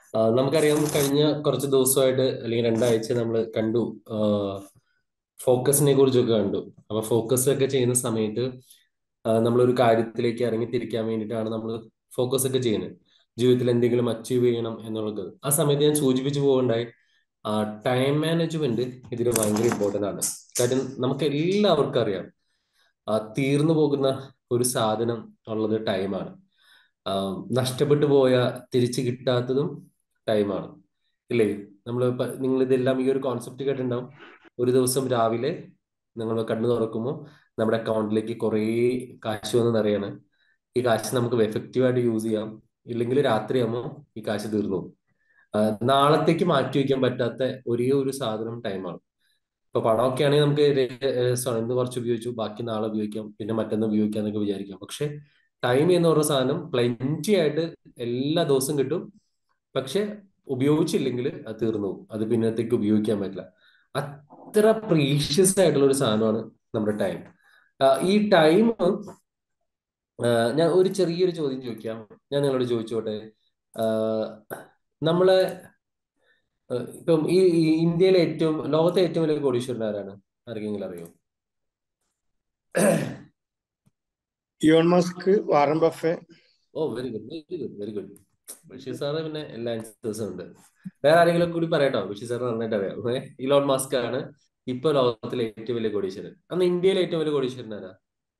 ആ, നമുക്കറിയാം കഴിഞ്ഞ കുറച്ച് ദിവസമായിട്ട് അല്ലെങ്കിൽ രണ്ടാഴ്ച നമ്മൾ കണ്ടു ഫോക്കസിനെ കുറിച്ചൊക്കെ കണ്ടു അപ്പൊ ഫോക്കസ് ഒക്കെ ചെയ്യുന്ന സമയത്ത് ആ, നമ്മളൊരു കാര്യത്തിലേക്ക് ഇറങ്ങി തിരിക്കാൻ വേണ്ടിയിട്ടാണ് നമ്മൾ ഫോക്കസ് ഒക്കെ ചെയ്യുന്നത് ജീവിതത്തിൽ എന്തെങ്കിലും അച്ചീവ് ചെയ്യണം എന്നുള്ളത് ആ സമയത്ത് ഞാൻ സൂചിപ്പിച്ചു പോകണ്ടായി ടൈം മാനേജ്മെന്റ് ഇതിൽ ഭയങ്കര ഇമ്പോർട്ടന്റ് ആണ് കാര്യം നമുക്ക് എല്ലാവർക്കും അറിയാം ആ, തീർന്നു പോകുന്ന ഒരു സാധനം ഉള്ളത് ടൈമാണ് നഷ്ടപ്പെട്ടു പോയ തിരിച്ചു കിട്ടാത്തതും ടൈമാണ് ഇല്ലേ നമ്മൾ നിങ്ങൾ ഇതെല്ലാം ഈ ഒരു കോൺസെപ്റ്റ് കേട്ടിട്ടുണ്ടാവും ഒരു ദിവസം രാവിലെ നിങ്ങൾ കണ്ണു തുറക്കുമ്പോൾ നമ്മുടെ അക്കൗണ്ടിലേക്ക് കുറേ കാശ് വന്ന് നിറയാണ് ഈ കാശ് നമുക്ക് എഫക്റ്റീവായിട്ട് യൂസ് ചെയ്യാം ഇല്ലെങ്കിൽ രാത്രിയാകുമ്പോൾ ഈ കാശ് തീർന്നു പോകും. ആ, നാളത്തേക്ക് മാറ്റി വയ്ക്കാൻ പറ്റാത്ത ഒരേ ഒരു സാധനം ടൈമാണ് ഇപ്പൊ പണമൊക്കെ ആണെങ്കിൽ നമുക്ക് രസമാണ് ഇന്ന് കുറച്ച് ഉപയോഗിച്ചു ബാക്കി നാളെ ഉപയോഗിക്കാം പിന്നെ മറ്റന്ന് ഉപയോഗിക്കാം എന്നൊക്കെ വിചാരിക്കാം പക്ഷെ ടൈം എന്ന് പറഞ്ഞ സാധനം പ്ലെന്റി ആയിട്ട് എല്ലാ ദിവസവും കിട്ടും പക്ഷെ ഉപയോഗിച്ചില്ലെങ്കിൽ അത് തീർന്നു പോകും അത് പിന്നത്തേക്ക് ഉപയോഗിക്കാൻ പറ്റില്ല അത്ര പ്രീഷ്യസ് ആയിട്ടുള്ള ഒരു സാധനമാണ് നമ്മുടെ ടൈം ഈ ടൈം ഞാൻ ഒരു ചെറിയൊരു ചോദ്യം ചോദിക്കാം ഞാൻ നിങ്ങളോട് ചോദിച്ചോട്ടെ ആ, നമ്മളെ ആ, ഇപ്പം ഈ ഈ ഇന്ത്യയിലെ ഏറ്റവും ലോകത്തെ ഏറ്റവും വലിയ കോടീശ്വരൻ ആരാണ് ആർക്കെങ്കിലും അറിയോ Elon Musk Warren Buffett oh very good very good very good Basheer sir പിന്നെ എല്ലാ ആൻസേഴ്സും ഉണ്ട് വേറെ ആരെങ്കിലും കൂടി പറയട്ടോ ബഷീർ സാർ നന്നായിട്ട് അറിയാം ഏ, ഇലോൺ മസ്ക് ആണ് ഇപ്പൊ ലോകത്തിലെ ഏറ്റവും വലിയ കോടീശ്വരൻ അന്ന് ഇന്ത്യയിലെ ഏറ്റവും വലിയ കോടീശ്വരൻ ആരാ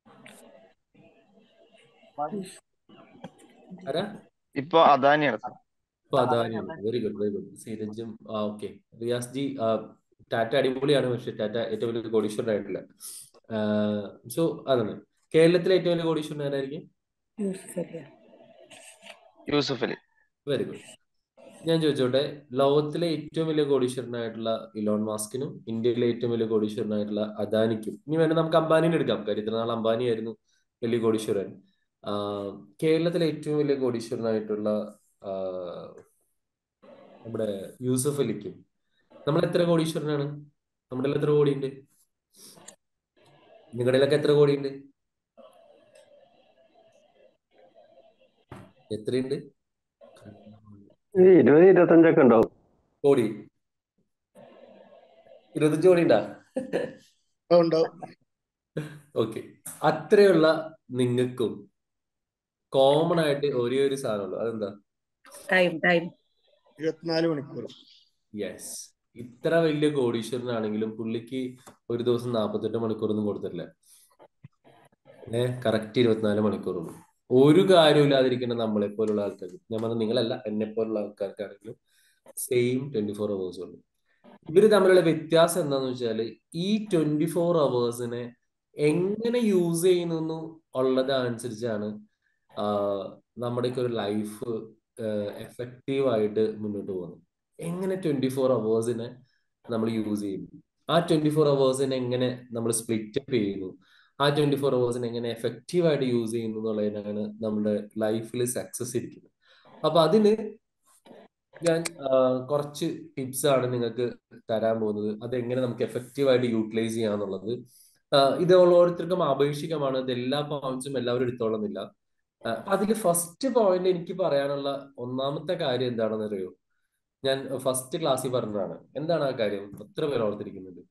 ആരാ ഇപ്പൊ അദാനിയാണ് സർ ഇപ്പൊ അദാനിയാണ് വെരി ഗുഡ് വെരി ഗുഡ് സീരജും ആ ഓക്കെ റിയാസ് ജി ആ, ടാറ്റ അടിപൊളിയാണ് പക്ഷെ ടാറ്റ ഏറ്റവും വലിയ കോടീശ്വരനായിട്ടില്ല സോ അതാണ് കേരളത്തിലെ ഏറ്റവും വലിയ കോടീശ്വരൻ ആരായിരിക്കും യൂസുഫ് അലി വെരി ഗുഡ് ഞാൻ ചോദിച്ചോട്ടെ ലോകത്തിലെ ഏറ്റവും വലിയ കോടീശ്വരനായിട്ടുള്ള ഇലോൺ മാസ്കിനും ഇന്ത്യയിലെ ഏറ്റവും വലിയ കോടീശ്വരനായിട്ടുള്ള അദാനിക്കും ഇനി വേണ്ട നമുക്ക് അംബാനിനെ എടുക്കാം കാര്യം ഇത്ര നാൾ അംബാനി ആയിരുന്നു വലിയ കോടീശ്വരൻ ആ, കേരളത്തിലെ ഏറ്റവും വലിയ കോടീശ്വരനായിട്ടുള്ള ആ, നമ്മുടെ യൂസഫ് അലിക്കും നമ്മൾ എത്ര കോടീശ്വരനാണ് നമ്മുടെ കയ്യിൽ എത്ര കോടിയുണ്ട് നിങ്ങളുടെയൊക്കെ എത്ര കോടിയുണ്ട് എത്രയുണ്ട് ഈ ഇരുപത് ഇരുപത്തഞ്ചൊക്കെ ഉണ്ടാവും കോടി ഇരുപത്തഞ്ച് കോടി ഉണ്ടാ ഉണ്ടാവും ഓക്കെ അത്രയുള്ള നിങ്ങൾക്കും കോമൺ ആയിട്ട് ഒരേ ഒരു സാധനമുള്ളൂ അതെന്താ ടൈം ടൈം ഇരുപത്തിനാല് മണിക്കൂർ യെസ് ഇത്ര വലിയ കോടീശ്വരനാണെങ്കിലും പുള്ളിക്ക് ഒരു ദിവസം നാൽപ്പത്തെട്ട് മണിക്കൂറൊന്നും കൊടുത്തിട്ടില്ല ഏ കറക്റ്റ് ഇരുപത്തിനാല് മണിക്കൂറുള്ളൂ ഒരു കാര്യമില്ലാതിരിക്കുന്ന നമ്മളെ പോലുള്ള ആൾക്കാർക്ക് ഞാൻ പറഞ്ഞ നിങ്ങളല്ല എന്നെ പോലുള്ള ആൾക്കാർക്കാണെങ്കിലും സെയിം ട്വന്റി ഫോർ അവേഴ്സ് ഉള്ളൂ ഇവര് തമ്മിലുള്ള വ്യത്യാസം എന്താന്ന് വെച്ചാല് ഈ ട്വന്റി ഫോർ അവേഴ്സിനെ എങ്ങനെ യൂസ് ചെയ്യുന്നു ഉള്ളത് അനുസരിച്ചാണ് നമ്മുടെയൊക്കെ ഒരു ലൈഫ് എഫക്റ്റീവ് ആയിട്ട് മുന്നോട്ട് പോകുന്നത് എങ്ങനെ ട്വന്റി ഫോർ അവേഴ്സിനെ നമ്മൾ യൂസ് ചെയ്യുന്നു ആ ട്വന്റി ഫോർ അവേഴ്സിനെ എങ്ങനെ നമ്മൾ സ്പ്ലിറ്റ് അപ്പ് ചെയ്യുന്നു ആ ട്വന്റി ഫോർ അവേഴ്സിനെ എങ്ങനെ എഫക്റ്റീവ് ആയിട്ട് യൂസ് ചെയ്യുന്നു എന്നുള്ളതിനാണ് നമ്മുടെ ലൈഫിൽ സക്സസ് ഇരിക്കുന്നത് അപ്പൊ അതിന് ഞാൻ ആ, കുറച്ച് ടിപ്സ് ആണ് നിങ്ങൾക്ക് തരാൻ പോകുന്നത് അത് എങ്ങനെ നമുക്ക് എഫക്റ്റീവ് ആയിട്ട് യൂട്ടിലൈസ് ചെയ്യാന്നുള്ളത് ആ, ഇത് ഓരോരുത്തർക്കും ആപേക്ഷികമാണ് ഇത് എല്ലാ പോയിന്റ്സും എല്ലാവരും എടുത്തോളുന്നില്ല അതിൽ ഫസ്റ്റ് പോയിന്റ് എനിക്ക് പറയാനുള്ള ഒന്നാമത്തെ കാര്യം എന്താണെന്ന് അറിയോ ഞാൻ ഫസ്റ്റ് ക്ലാസ്സിൽ പറഞ്ഞതാണ് എന്താണ് ആ കാര്യം എത്ര പേർ ഓർത്തിരിക്കുന്നുണ്ട്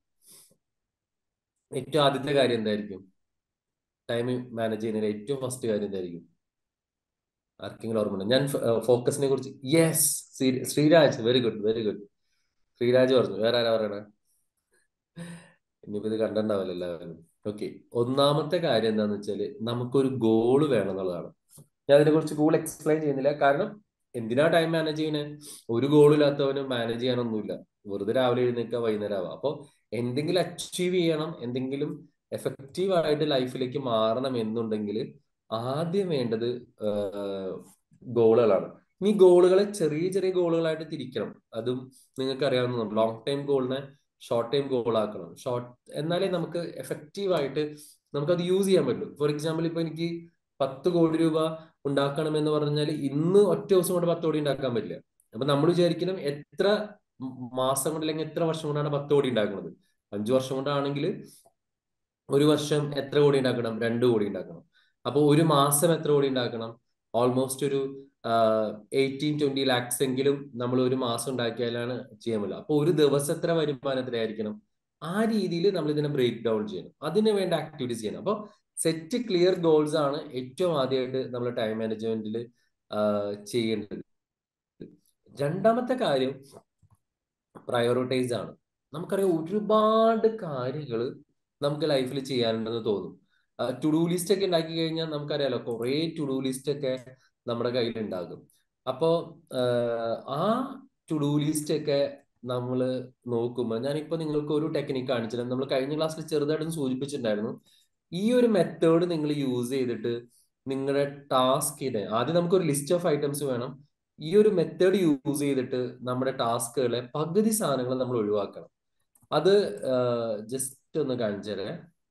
ഏറ്റവും ആദ്യത്തെ കാര്യം എന്തായിരിക്കും ടൈം മാനേജ് ചെയ്യുന്നതിന് ഏറ്റവും ഫസ്റ്റ് കാര്യം എന്തായിരിക്കും ആർക്കെങ്കിലും ഓർമ്മയുണ്ടോ ഞാൻ ഫോക്കസിനെ കുറിച്ച് yes Sreeraj very good very good Sreeraj പറഞ്ഞു വേറെ ആരാ പറയണേ ഇനിയിപ്പോ ഇത് കണ്ടിട്ടുണ്ടാവില്ല എല്ലാവരും ഓക്കെ ഒന്നാമത്തെ കാര്യം എന്താന്ന് വെച്ചാല് നമുക്കൊരു ഗോള് വേണം എന്നുള്ളതാണ് ഞാൻ അതിനെ കുറിച്ച് കൂടുതൽ എക്സ്പ്ലെയിൻ ചെയ്യുന്നില്ല കാരണം എന്തിനാ ടൈം മാനേജ് ചെയ്യണേ ഒരു ഗോൾ ഇല്ലാത്തവന് മാനേജ് ചെയ്യാനൊന്നുമില്ല വെറുതെ രാവിലെ എഴുന്നേൽക്കുക വൈകുന്നേരം ആവുക അപ്പോൾ എന്തെങ്കിലും അച്ചീവ് ചെയ്യണം എന്തെങ്കിലും എഫക്റ്റീവ് ആയിട്ട് ലൈഫിലേക്ക് മാറണം എന്നുണ്ടെങ്കിൽ ആദ്യം വേണ്ടത് ഗോളുകളാണ് ഇനി ഗോളുകളെ ചെറിയ ചെറിയ ഗോളുകളായിട്ട് തിരിക്കണം അതും നിങ്ങൾക്ക് അറിയാവുന്നതാണ് ലോങ് ടൈം ഗോളിനെ ഷോർട്ട് ടൈം ഗോൾ ആക്കണം ഷോർട്ട് എന്നാലേ നമുക്ക് എഫക്റ്റീവ് ആയിട്ട് നമുക്ക് അത് യൂസ് ചെയ്യാൻ പറ്റും ഫോർ എക്സാമ്പിൾ ഇപ്പൊ എനിക്ക് പത്ത് കോടി രൂപ ഉണ്ടാക്കണം എന്ന് പറഞ്ഞാൽ ഇന്ന് ഒറ്റ ദിവസം കൊണ്ട് പത്ത് കോടി ഉണ്ടാക്കാൻ പറ്റില്ല അപ്പൊ നമ്മൾ വിചാരിക്കണം എത്ര മാസം കൊണ്ട് അല്ലെങ്കിൽ എത്ര വർഷം കൊണ്ടാണ് പത്ത് കോടി ഉണ്ടാക്കുന്നത് അഞ്ചു വർഷം കൊണ്ടാണെങ്കിൽ ഒരു വർഷം എത്ര കോടി ഉണ്ടാക്കണം രണ്ട് കോടി ഉണ്ടാക്കണം അപ്പോൾ ഒരു മാസം എത്ര കോടി ഉണ്ടാക്കണം ഓൾമോസ്റ്റ് ഒരു എയ്റ്റീൻ ട്വന്റി ലാക്സ് എങ്കിലും നമ്മൾ ഒരു മാസം ഉണ്ടാക്കിയാലാണ് ചെയ്യാൻ പറ്റില്ല അപ്പൊ ഒരു ദിവസത്തെ വരുമാനം എത്രയായിരിക്കണം ആ രീതിയിൽ നമ്മൾ ഇതിനെ ബ്രേക്ക് ഡൗൺ ചെയ്യണം അതിന് വേണ്ട ആക്ടിവിറ്റീസ് ചെയ്യണം അപ്പോൾ സെറ്റ് ക്ലിയർ ഗോൾസ് ആണ് ഏറ്റവും ആദ്യമായിട്ട് നമ്മൾ ടൈം മാനേജ്മെന്റിൽ ചെയ്യേണ്ടത് രണ്ടാമത്തെ കാര്യം പ്രയോറിറ്റൈസ് ആണ് നമുക്കറിയാം ഒരുപാട് കാര്യങ്ങൾ നമുക്ക് ലൈഫിൽ ചെയ്യാനുണ്ടെന്ന് തോന്നും ടു ഡു ലിസ്റ്റ് ഒക്കെ ഉണ്ടാക്കി കഴിഞ്ഞാൽ നമുക്കറിയാലോ കുറേ ടു ഡു ലിസ്റ്റ് ഒക്കെ നമ്മുടെ കയ്യിൽ ഉണ്ടാകും അപ്പോൾ ആ ടു ഡു ലിസ്റ്റ് ഒക്കെ നമ്മൾ നോക്കുമ്പോൾ ഞാനിപ്പോൾ നിങ്ങൾക്ക് ഒരു ടെക്നിക്ക് കാണിച്ചില്ല നമ്മൾ കഴിഞ്ഞ ക്ലാസ്സിൽ ചെറുതായിട്ടും സൂചിപ്പിച്ചിട്ടുണ്ടായിരുന്നു ഈ ഒരു മെത്തേഡ് നിങ്ങൾ യൂസ് ചെയ്തിട്ട് നിങ്ങളുടെ ടാസ്കിനെ ആദ്യം നമുക്കൊരു ലിസ്റ്റ് ഓഫ് ഐറ്റംസ് വേണം ഈ ഒരു മെത്തേഡ് യൂസ് ചെയ്തിട്ട് നമ്മുടെ ടാസ്കുകളെ പകുതി സാധനങ്ങൾ നമ്മൾ ഒഴിവാക്കണം അത് ജസ്റ്റ് ഒന്ന് കാണിച്ചേരേ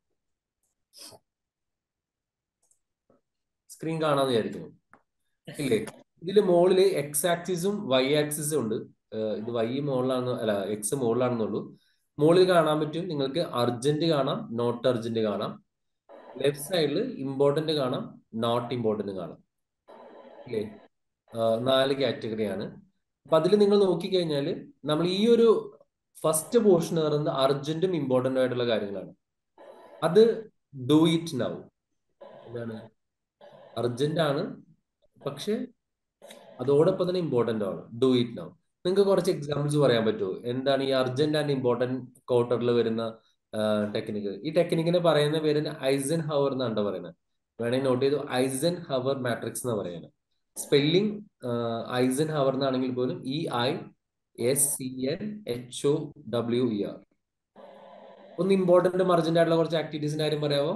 സ്ക്രീൻ കാണാന്ന് വിചാരിക്കുന്നു ഇല്ലേ ഇതിൽ മുകളിൽ എക്സ് ആക്സിസും വൈ ആക്സിസും ഉണ്ട് ഇത് വൈ മുകളിലാണെന്ന് അല്ല എക്സ് മുകളിലാണെന്നുള്ളൂ മുകളിൽ കാണാൻ പറ്റും നിങ്ങൾക്ക് അർജന്റ് കാണാം നോട്ട് അർജന്റ് കാണാം ലെഫ്റ്റ് സൈഡിൽ ഇമ്പോർട്ടന്റ് കാണാം നോട്ട് ഇമ്പോർട്ടന്റ് കാണാം ഇല്ലേ നാല് കാറ്റഗറിയാണ് അപ്പൊ അതിൽ നിങ്ങൾ നോക്കിക്കഴിഞ്ഞാൽ നമ്മൾ ഈ ഒരു ഫസ്റ്റ് പോർഷൻ എന്ന് പറയുന്നത് അർജന്റും ഇമ്പോർട്ടന്റും ആയിട്ടുള്ള കാര്യങ്ങളാണ് അത് ഡു ഇറ്റ് നൗ എന്താണ് അർജന്റ് ആണ് പക്ഷെ അതോടൊപ്പം തന്നെ ഇമ്പോർട്ടന്റ് ആണ് ഡു ഇറ്റ് നൗ നിങ്ങൾക്ക് കുറച്ച് എക്സാമ്പിൾസ് പറയാൻ പറ്റുമോ എന്താണ് ഈ അർജന്റ് ആൻഡ് ഇമ്പോർട്ടന്റ് ക്വാർട്ടറിൽ വരുന്ന ടെക്നിക്ക് ഈ ടെക്നിക്കിനെ പറയുന്ന പേര് ഐസൻ ഹവർ എന്നാണ് പറയുന്നത് വേണമെങ്കിൽ നോട്ട് ചെയ്തു ഐസൻ ഹവർ മാട്രിക്സ് എന്ന് പറയുന്നത് സ്പെല്ലിംഗ് ഐസൻ ഹവർ എന്നാണെങ്കിൽ പോലും E I S C N H O W E R ഒന്ന് ഇമ്പോർട്ടന്റ് അർജന്റ് ആയിട്ടുള്ള കുറച്ച് ആക്ടിവിറ്റീസിന്റെ കാര്യം പറയാമോ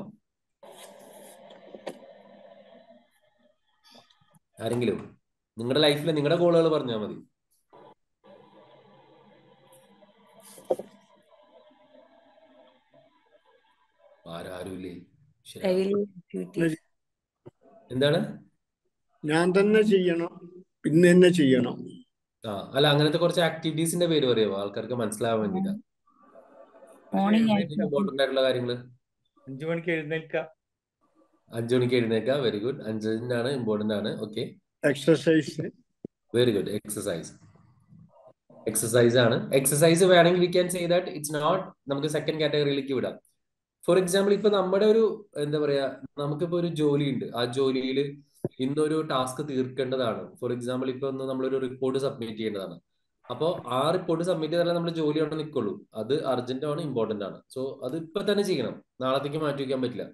ആരെങ്കിലും നിങ്ങളുടെ ലൈഫിൽ നിങ്ങളുടെ ഗോളുകൾ പറഞ്ഞാൽ മതി ആരാരുമില്ലേ എന്താണ് ഞാൻ തന്നെ ചെയ്യണം ഇന്ന് തന്നെ ചെയ്യണം ആ അല്ല അങ്ങനത്തെ കുറച്ച് ആക്ടിവിറ്റീസിന്റെ പേര് പറയാമോ ആൾക്കാർക്ക് മനസ്സിലാവാൻ വേണ്ടിട്ടാ ഇമ്പോർട്ടന്റ് ആയിട്ടുള്ള കാര്യങ്ങള് അഞ്ചു മണിക്ക് എഴുന്നേൽക്കുക അഞ്ചു മണിക്ക് എഴുന്നേൽക്കുക വെരി ഗുഡ് അഞ്ചിനാണ് ഇമ്പോർട്ടന്റ് ആണ് okay exercise very good exercise exercise ആണ് എക്സസൈസ് വേണമെങ്കിൽ we can say that it's not നമുക്ക് സെക്കൻഡ് കാറ്റഗറിയിലേക്ക് വിടാം ഫോർ എക്സാമ്പിൾ ഇപ്പൊ നമ്മുടെ ഒരു എന്താ പറയാ നമുക്കിപ്പോ ഒരു ജോലി ഉണ്ട് ആ ജോലിയിൽ ഇന്നൊരു ടാസ്ക് തീർക്കേണ്ടതാണ് ഫോർ എക്സാമ്പിൾ ഇപ്പൊ ഒന്ന് നമ്മളൊരു റിപ്പോർട്ട് സബ്മിറ്റ് ചെയ്യേണ്ടതാണ് അപ്പോൾ ആ റിപ്പോർട്ട് സബ്മിറ്റ് ചെയ്താലേ നമ്മുടെ ജോലി അവിടെ നിൽക്കുള്ളൂ അത് അർജന്റ് ആണ് ഇമ്പോർട്ടന്റ് ആണ് സോ അത് ഇപ്പൊ തന്നെ ചെയ്യണം നാളത്തേക്ക് മാറ്റി വയ്ക്കാൻ പറ്റില്ല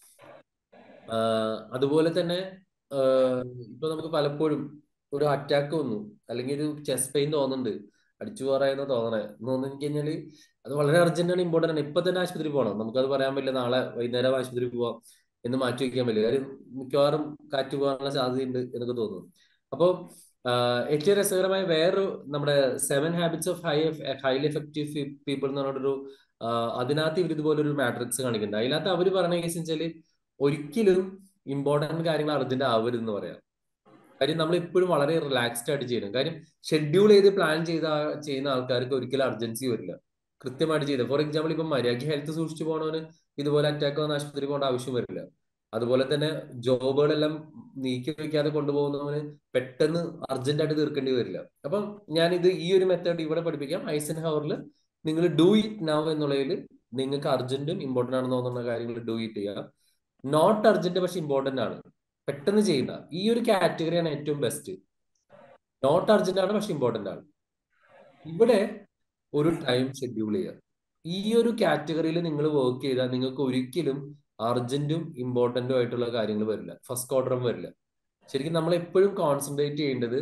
അതുപോലെ തന്നെ ഇപ്പൊ നമുക്ക് പലപ്പോഴും ഒരു അറ്റാക്ക് വന്നു അല്ലെങ്കിൽ ഒരു ചെസ്റ്റ് പെയിൻ തോന്നുന്നുണ്ട് അടിച്ചു പറയുന്ന തോന്നണേ എന്ന് തോന്നി കഴിഞ്ഞാല് അത് വളരെ അർജന്റ് ആണ് ഇമ്പോർട്ടന്റ് ആണ് ഇപ്പൊ തന്നെ ആശുപത്രി പോകണം നമുക്കത് പറയാൻ പറ്റില്ല നാളെ വൈകുന്നേരം ആശുപത്രി പോവാം എന്ന് മാറ്റി വയ്ക്കാൻ പറ്റില്ല കാര്യം മിക്കവാറും കാറ്റ് പോകാനുള്ള സാധ്യതയുണ്ട് എന്നൊക്കെ തോന്നുന്നു അപ്പോൾ ഏറ്റവും രസകരമായ വേറൊരു നമ്മുടെ seven habits of high highly effective people എന്ന് പറഞ്ഞൊരു അതിനകത്ത് ഇവർ ഇതുപോലെ ഒരു മാട്രിക്സ് കാണിക്കുന്നുണ്ട് അതിനകത്ത് അവർ പറഞ്ഞ കേസ് വെച്ചാല് ഒരിക്കലും ഇമ്പോർട്ടന്റ് കാര്യങ്ങൾ അർജന്റ് ആവരുതെന്ന് പറയാം കാര്യം നമ്മൾ ഇപ്പോഴും വളരെ റിലാക്സ്ഡ് ആയിട്ട് ചെയ്യണം കാര്യം ഷെഡ്യൂൾ ചെയ്ത് പ്ലാൻ ചെയ്ത ചെയ്യുന്ന ആൾക്കാർക്ക് ഒരിക്കലും അർജൻസി വരില്ല കൃത്യമായിട്ട് ചെയ്ത് ഫോർ എക്സാമ്പിൾ ഇപ്പം മര്യാദയ്ക്ക് ഹെൽത്ത് സൂക്ഷിച്ചു പോകണവന് ഇതുപോലെ അറ്റാക്ക് വന്ന ആശുപത്രി പോകേണ്ട ആവശ്യം വരില്ല അതുപോലെ തന്നെ ജോബുകളെല്ലാം നീക്കി വെക്കാതെ കൊണ്ടുപോകുന്നവന് പെട്ടെന്ന് അർജന്റ് ആയിട്ട് തീർക്കേണ്ടി വരില്ല അപ്പം ഞാനിത് ഈ ഒരു മെത്തേഡ് ഇവിടെ പഠിപ്പിക്കാം ഐസൻ ഹവറിൽ നിങ്ങൾ ഡു ഇറ്റ് നൗ എന്നുള്ളതിൽ നിങ്ങൾക്ക് അർജന്റും ഇമ്പോർട്ടന്റ് ആണെന്ന് തോന്നുന്ന കാര്യങ്ങൾ ഡു ഇറ്റ് ചെയ്യുക നോട്ട് അർജന്റ് പക്ഷെ ഇമ്പോർട്ടന്റ് ആണ് പെട്ടെന്ന് ചെയ്യുന്ന ഈ ഒരു കാറ്റഗറിയാണ് ഏറ്റവും ബെസ്റ്റ് നോട്ട് അർജന്റ് ആണ് പക്ഷെ ഇമ്പോർട്ടന്റ് ആണ് ഇവിടെ ഒരു ടൈം ഷെഡ്യൂൾ ചെയ്യുക ഈ ഒരു കാറ്റഗറിയിൽ നിങ്ങൾ വർക്ക് ചെയ്താൽ നിങ്ങൾക്ക് ഒരിക്കലും അർജന്റും ഇമ്പോർട്ടന്റും ആയിട്ടുള്ള കാര്യങ്ങൾ വരില്ല ഫസ്റ്റ് ക്വാർട്ടറും വരില്ല ശരിക്കും നമ്മൾ എപ്പോഴും കോൺസെൻട്രേറ്റ് ചെയ്യേണ്ടത്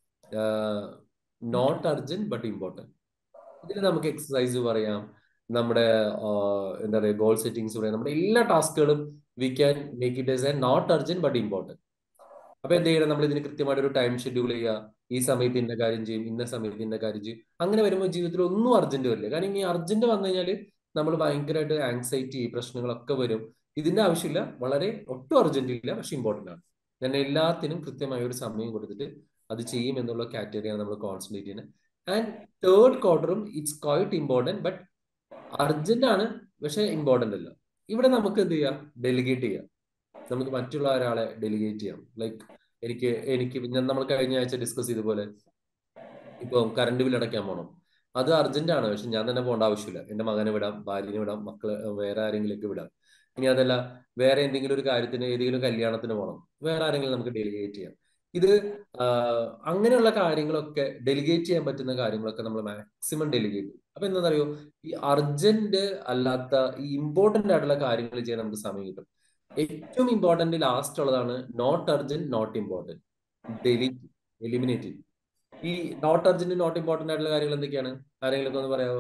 നോട്ട് അർജന്റ് ബട്ട് ഇമ്പോർട്ടന്റ് ഇതിൽ നമുക്ക് എക്സസൈസ് പറയാം നമ്മുടെ എന്താ പറയുക ഗോൾ സെറ്റിംഗ്സ് പറയാം നമ്മുടെ എല്ലാ ടാസ്കുകളും we can make it as a not urgent but important അപ്പൊ എന്ത് ചെയ്യണം നമ്മൾ ഇതിന് കൃത്യമായിട്ട് ഒരു ടൈം ഷെഡ്യൂൾ ചെയ്യുക ഈ സമയത്ത് ഇന്ന കാര്യം ചെയ്യും ഇന്ന സമയത്ത് ഇന്ന കാര്യം ചെയ്യും അങ്ങനെ വരുമ്പോൾ ജീവിതത്തിൽ ഒന്നും അർജന്റ് വരില്ല കാരണം ഈ അർജന്റ് വന്നു കഴിഞ്ഞാൽ നമ്മൾ ഭയങ്കരമായിട്ട് ആങ്സൈറ്റി പ്രശ്നങ്ങളൊക്കെ വരും ഇതിന്റെ ആവശ്യമില്ല വളരെ ഒട്ടും അർജന്റ് ഇല്ല പക്ഷെ ഇമ്പോർട്ടന്റ് ആണ് ഞാൻ എല്ലാത്തിനും കൃത്യമായ ഒരു സമയം കൊടുത്തിട്ട് അത് ചെയ്യും എന്നുള്ള കാറ്റഗറിയാണ് നമ്മൾ കോൺസെൻട്രേറ്റ് ചെയ്യുന്നത് ആൻഡ് തേർഡ് ക്വാർട്ടറും it's quite important but urgent ആണ് പക്ഷെ ഇമ്പോർട്ടന്റ് അല്ല ഇവിടെ നമുക്ക് എന്ത് ചെയ്യാം ഡെലിഗേറ്റ് ചെയ്യാം നമുക്ക് മറ്റുള്ള ഒരാളെ ഡെലിഗേറ്റ് ചെയ്യാം ലൈക്ക് എനിക്ക് എനിക്ക് ഞാൻ നമ്മൾ കഴിഞ്ഞ ആഴ്ച ഡിസ്കസ് ചെയ്ത പോലെ ഇപ്പൊ കറണ്ട് ബിൽ അടയ്ക്കാൻ പോകണം അത് അർജന്റ് ആണ് പക്ഷെ ഞാൻ തന്നെ പോകേണ്ട ആവശ്യമില്ല എന്റെ മകനെ വിടാം ഭാര്യനെ വിടാം മക്കളെ വേറെ ആരെങ്കിലുമൊക്കെ വിടാം ഇനി അതല്ല വേറെ എന്തെങ്കിലും ഒരു കാര്യത്തിന് ഏതെങ്കിലും കല്യാണത്തിന് പോകണം വേറെ ആരെങ്കിലും നമുക്ക് ഡെലിഗേറ്റ് ചെയ്യാം ഇത് ആഹ്, അങ്ങനെയുള്ള കാര്യങ്ങളൊക്കെ ഡെലിഗേറ്റ് ചെയ്യാൻ പറ്റുന്ന കാര്യങ്ങളൊക്കെ നമ്മൾ മാക്സിമം ഡെലിഗേറ്റ് ചെയ്യും അപ്പൊ എന്താണെന്നറിയോ ഈ അർജന്റ് അല്ലാത്ത ഈ ഇമ്പോർട്ടന്റ് ആയിട്ടുള്ള കാര്യങ്ങൾ ചെയ്യാൻ നമുക്ക് സമയം കിട്ടും ഏറ്റവും ഇമ്പോർട്ടന്റ് ലാസ്റ്റ് ഉള്ളതാണ് not urgent not important delete eliminate ഈ നോട്ട് അർജന്റ് നോട്ട് ഇമ്പോർട്ടന്റ് ആയിട്ടുള്ള കാര്യങ്ങൾ എന്തൊക്കെയാണ് ആരെങ്കിലും ഒക്കെ ഒന്ന് പറയാമോ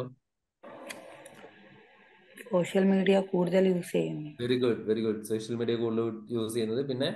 സോഷ്യൽ മീഡിയ കൂടുതൽ യൂസ് ചെയ്യുന്നു very good very good social media കൂടുതൽ യൂസ് ചെയ്യുന്നത് പിന്നെ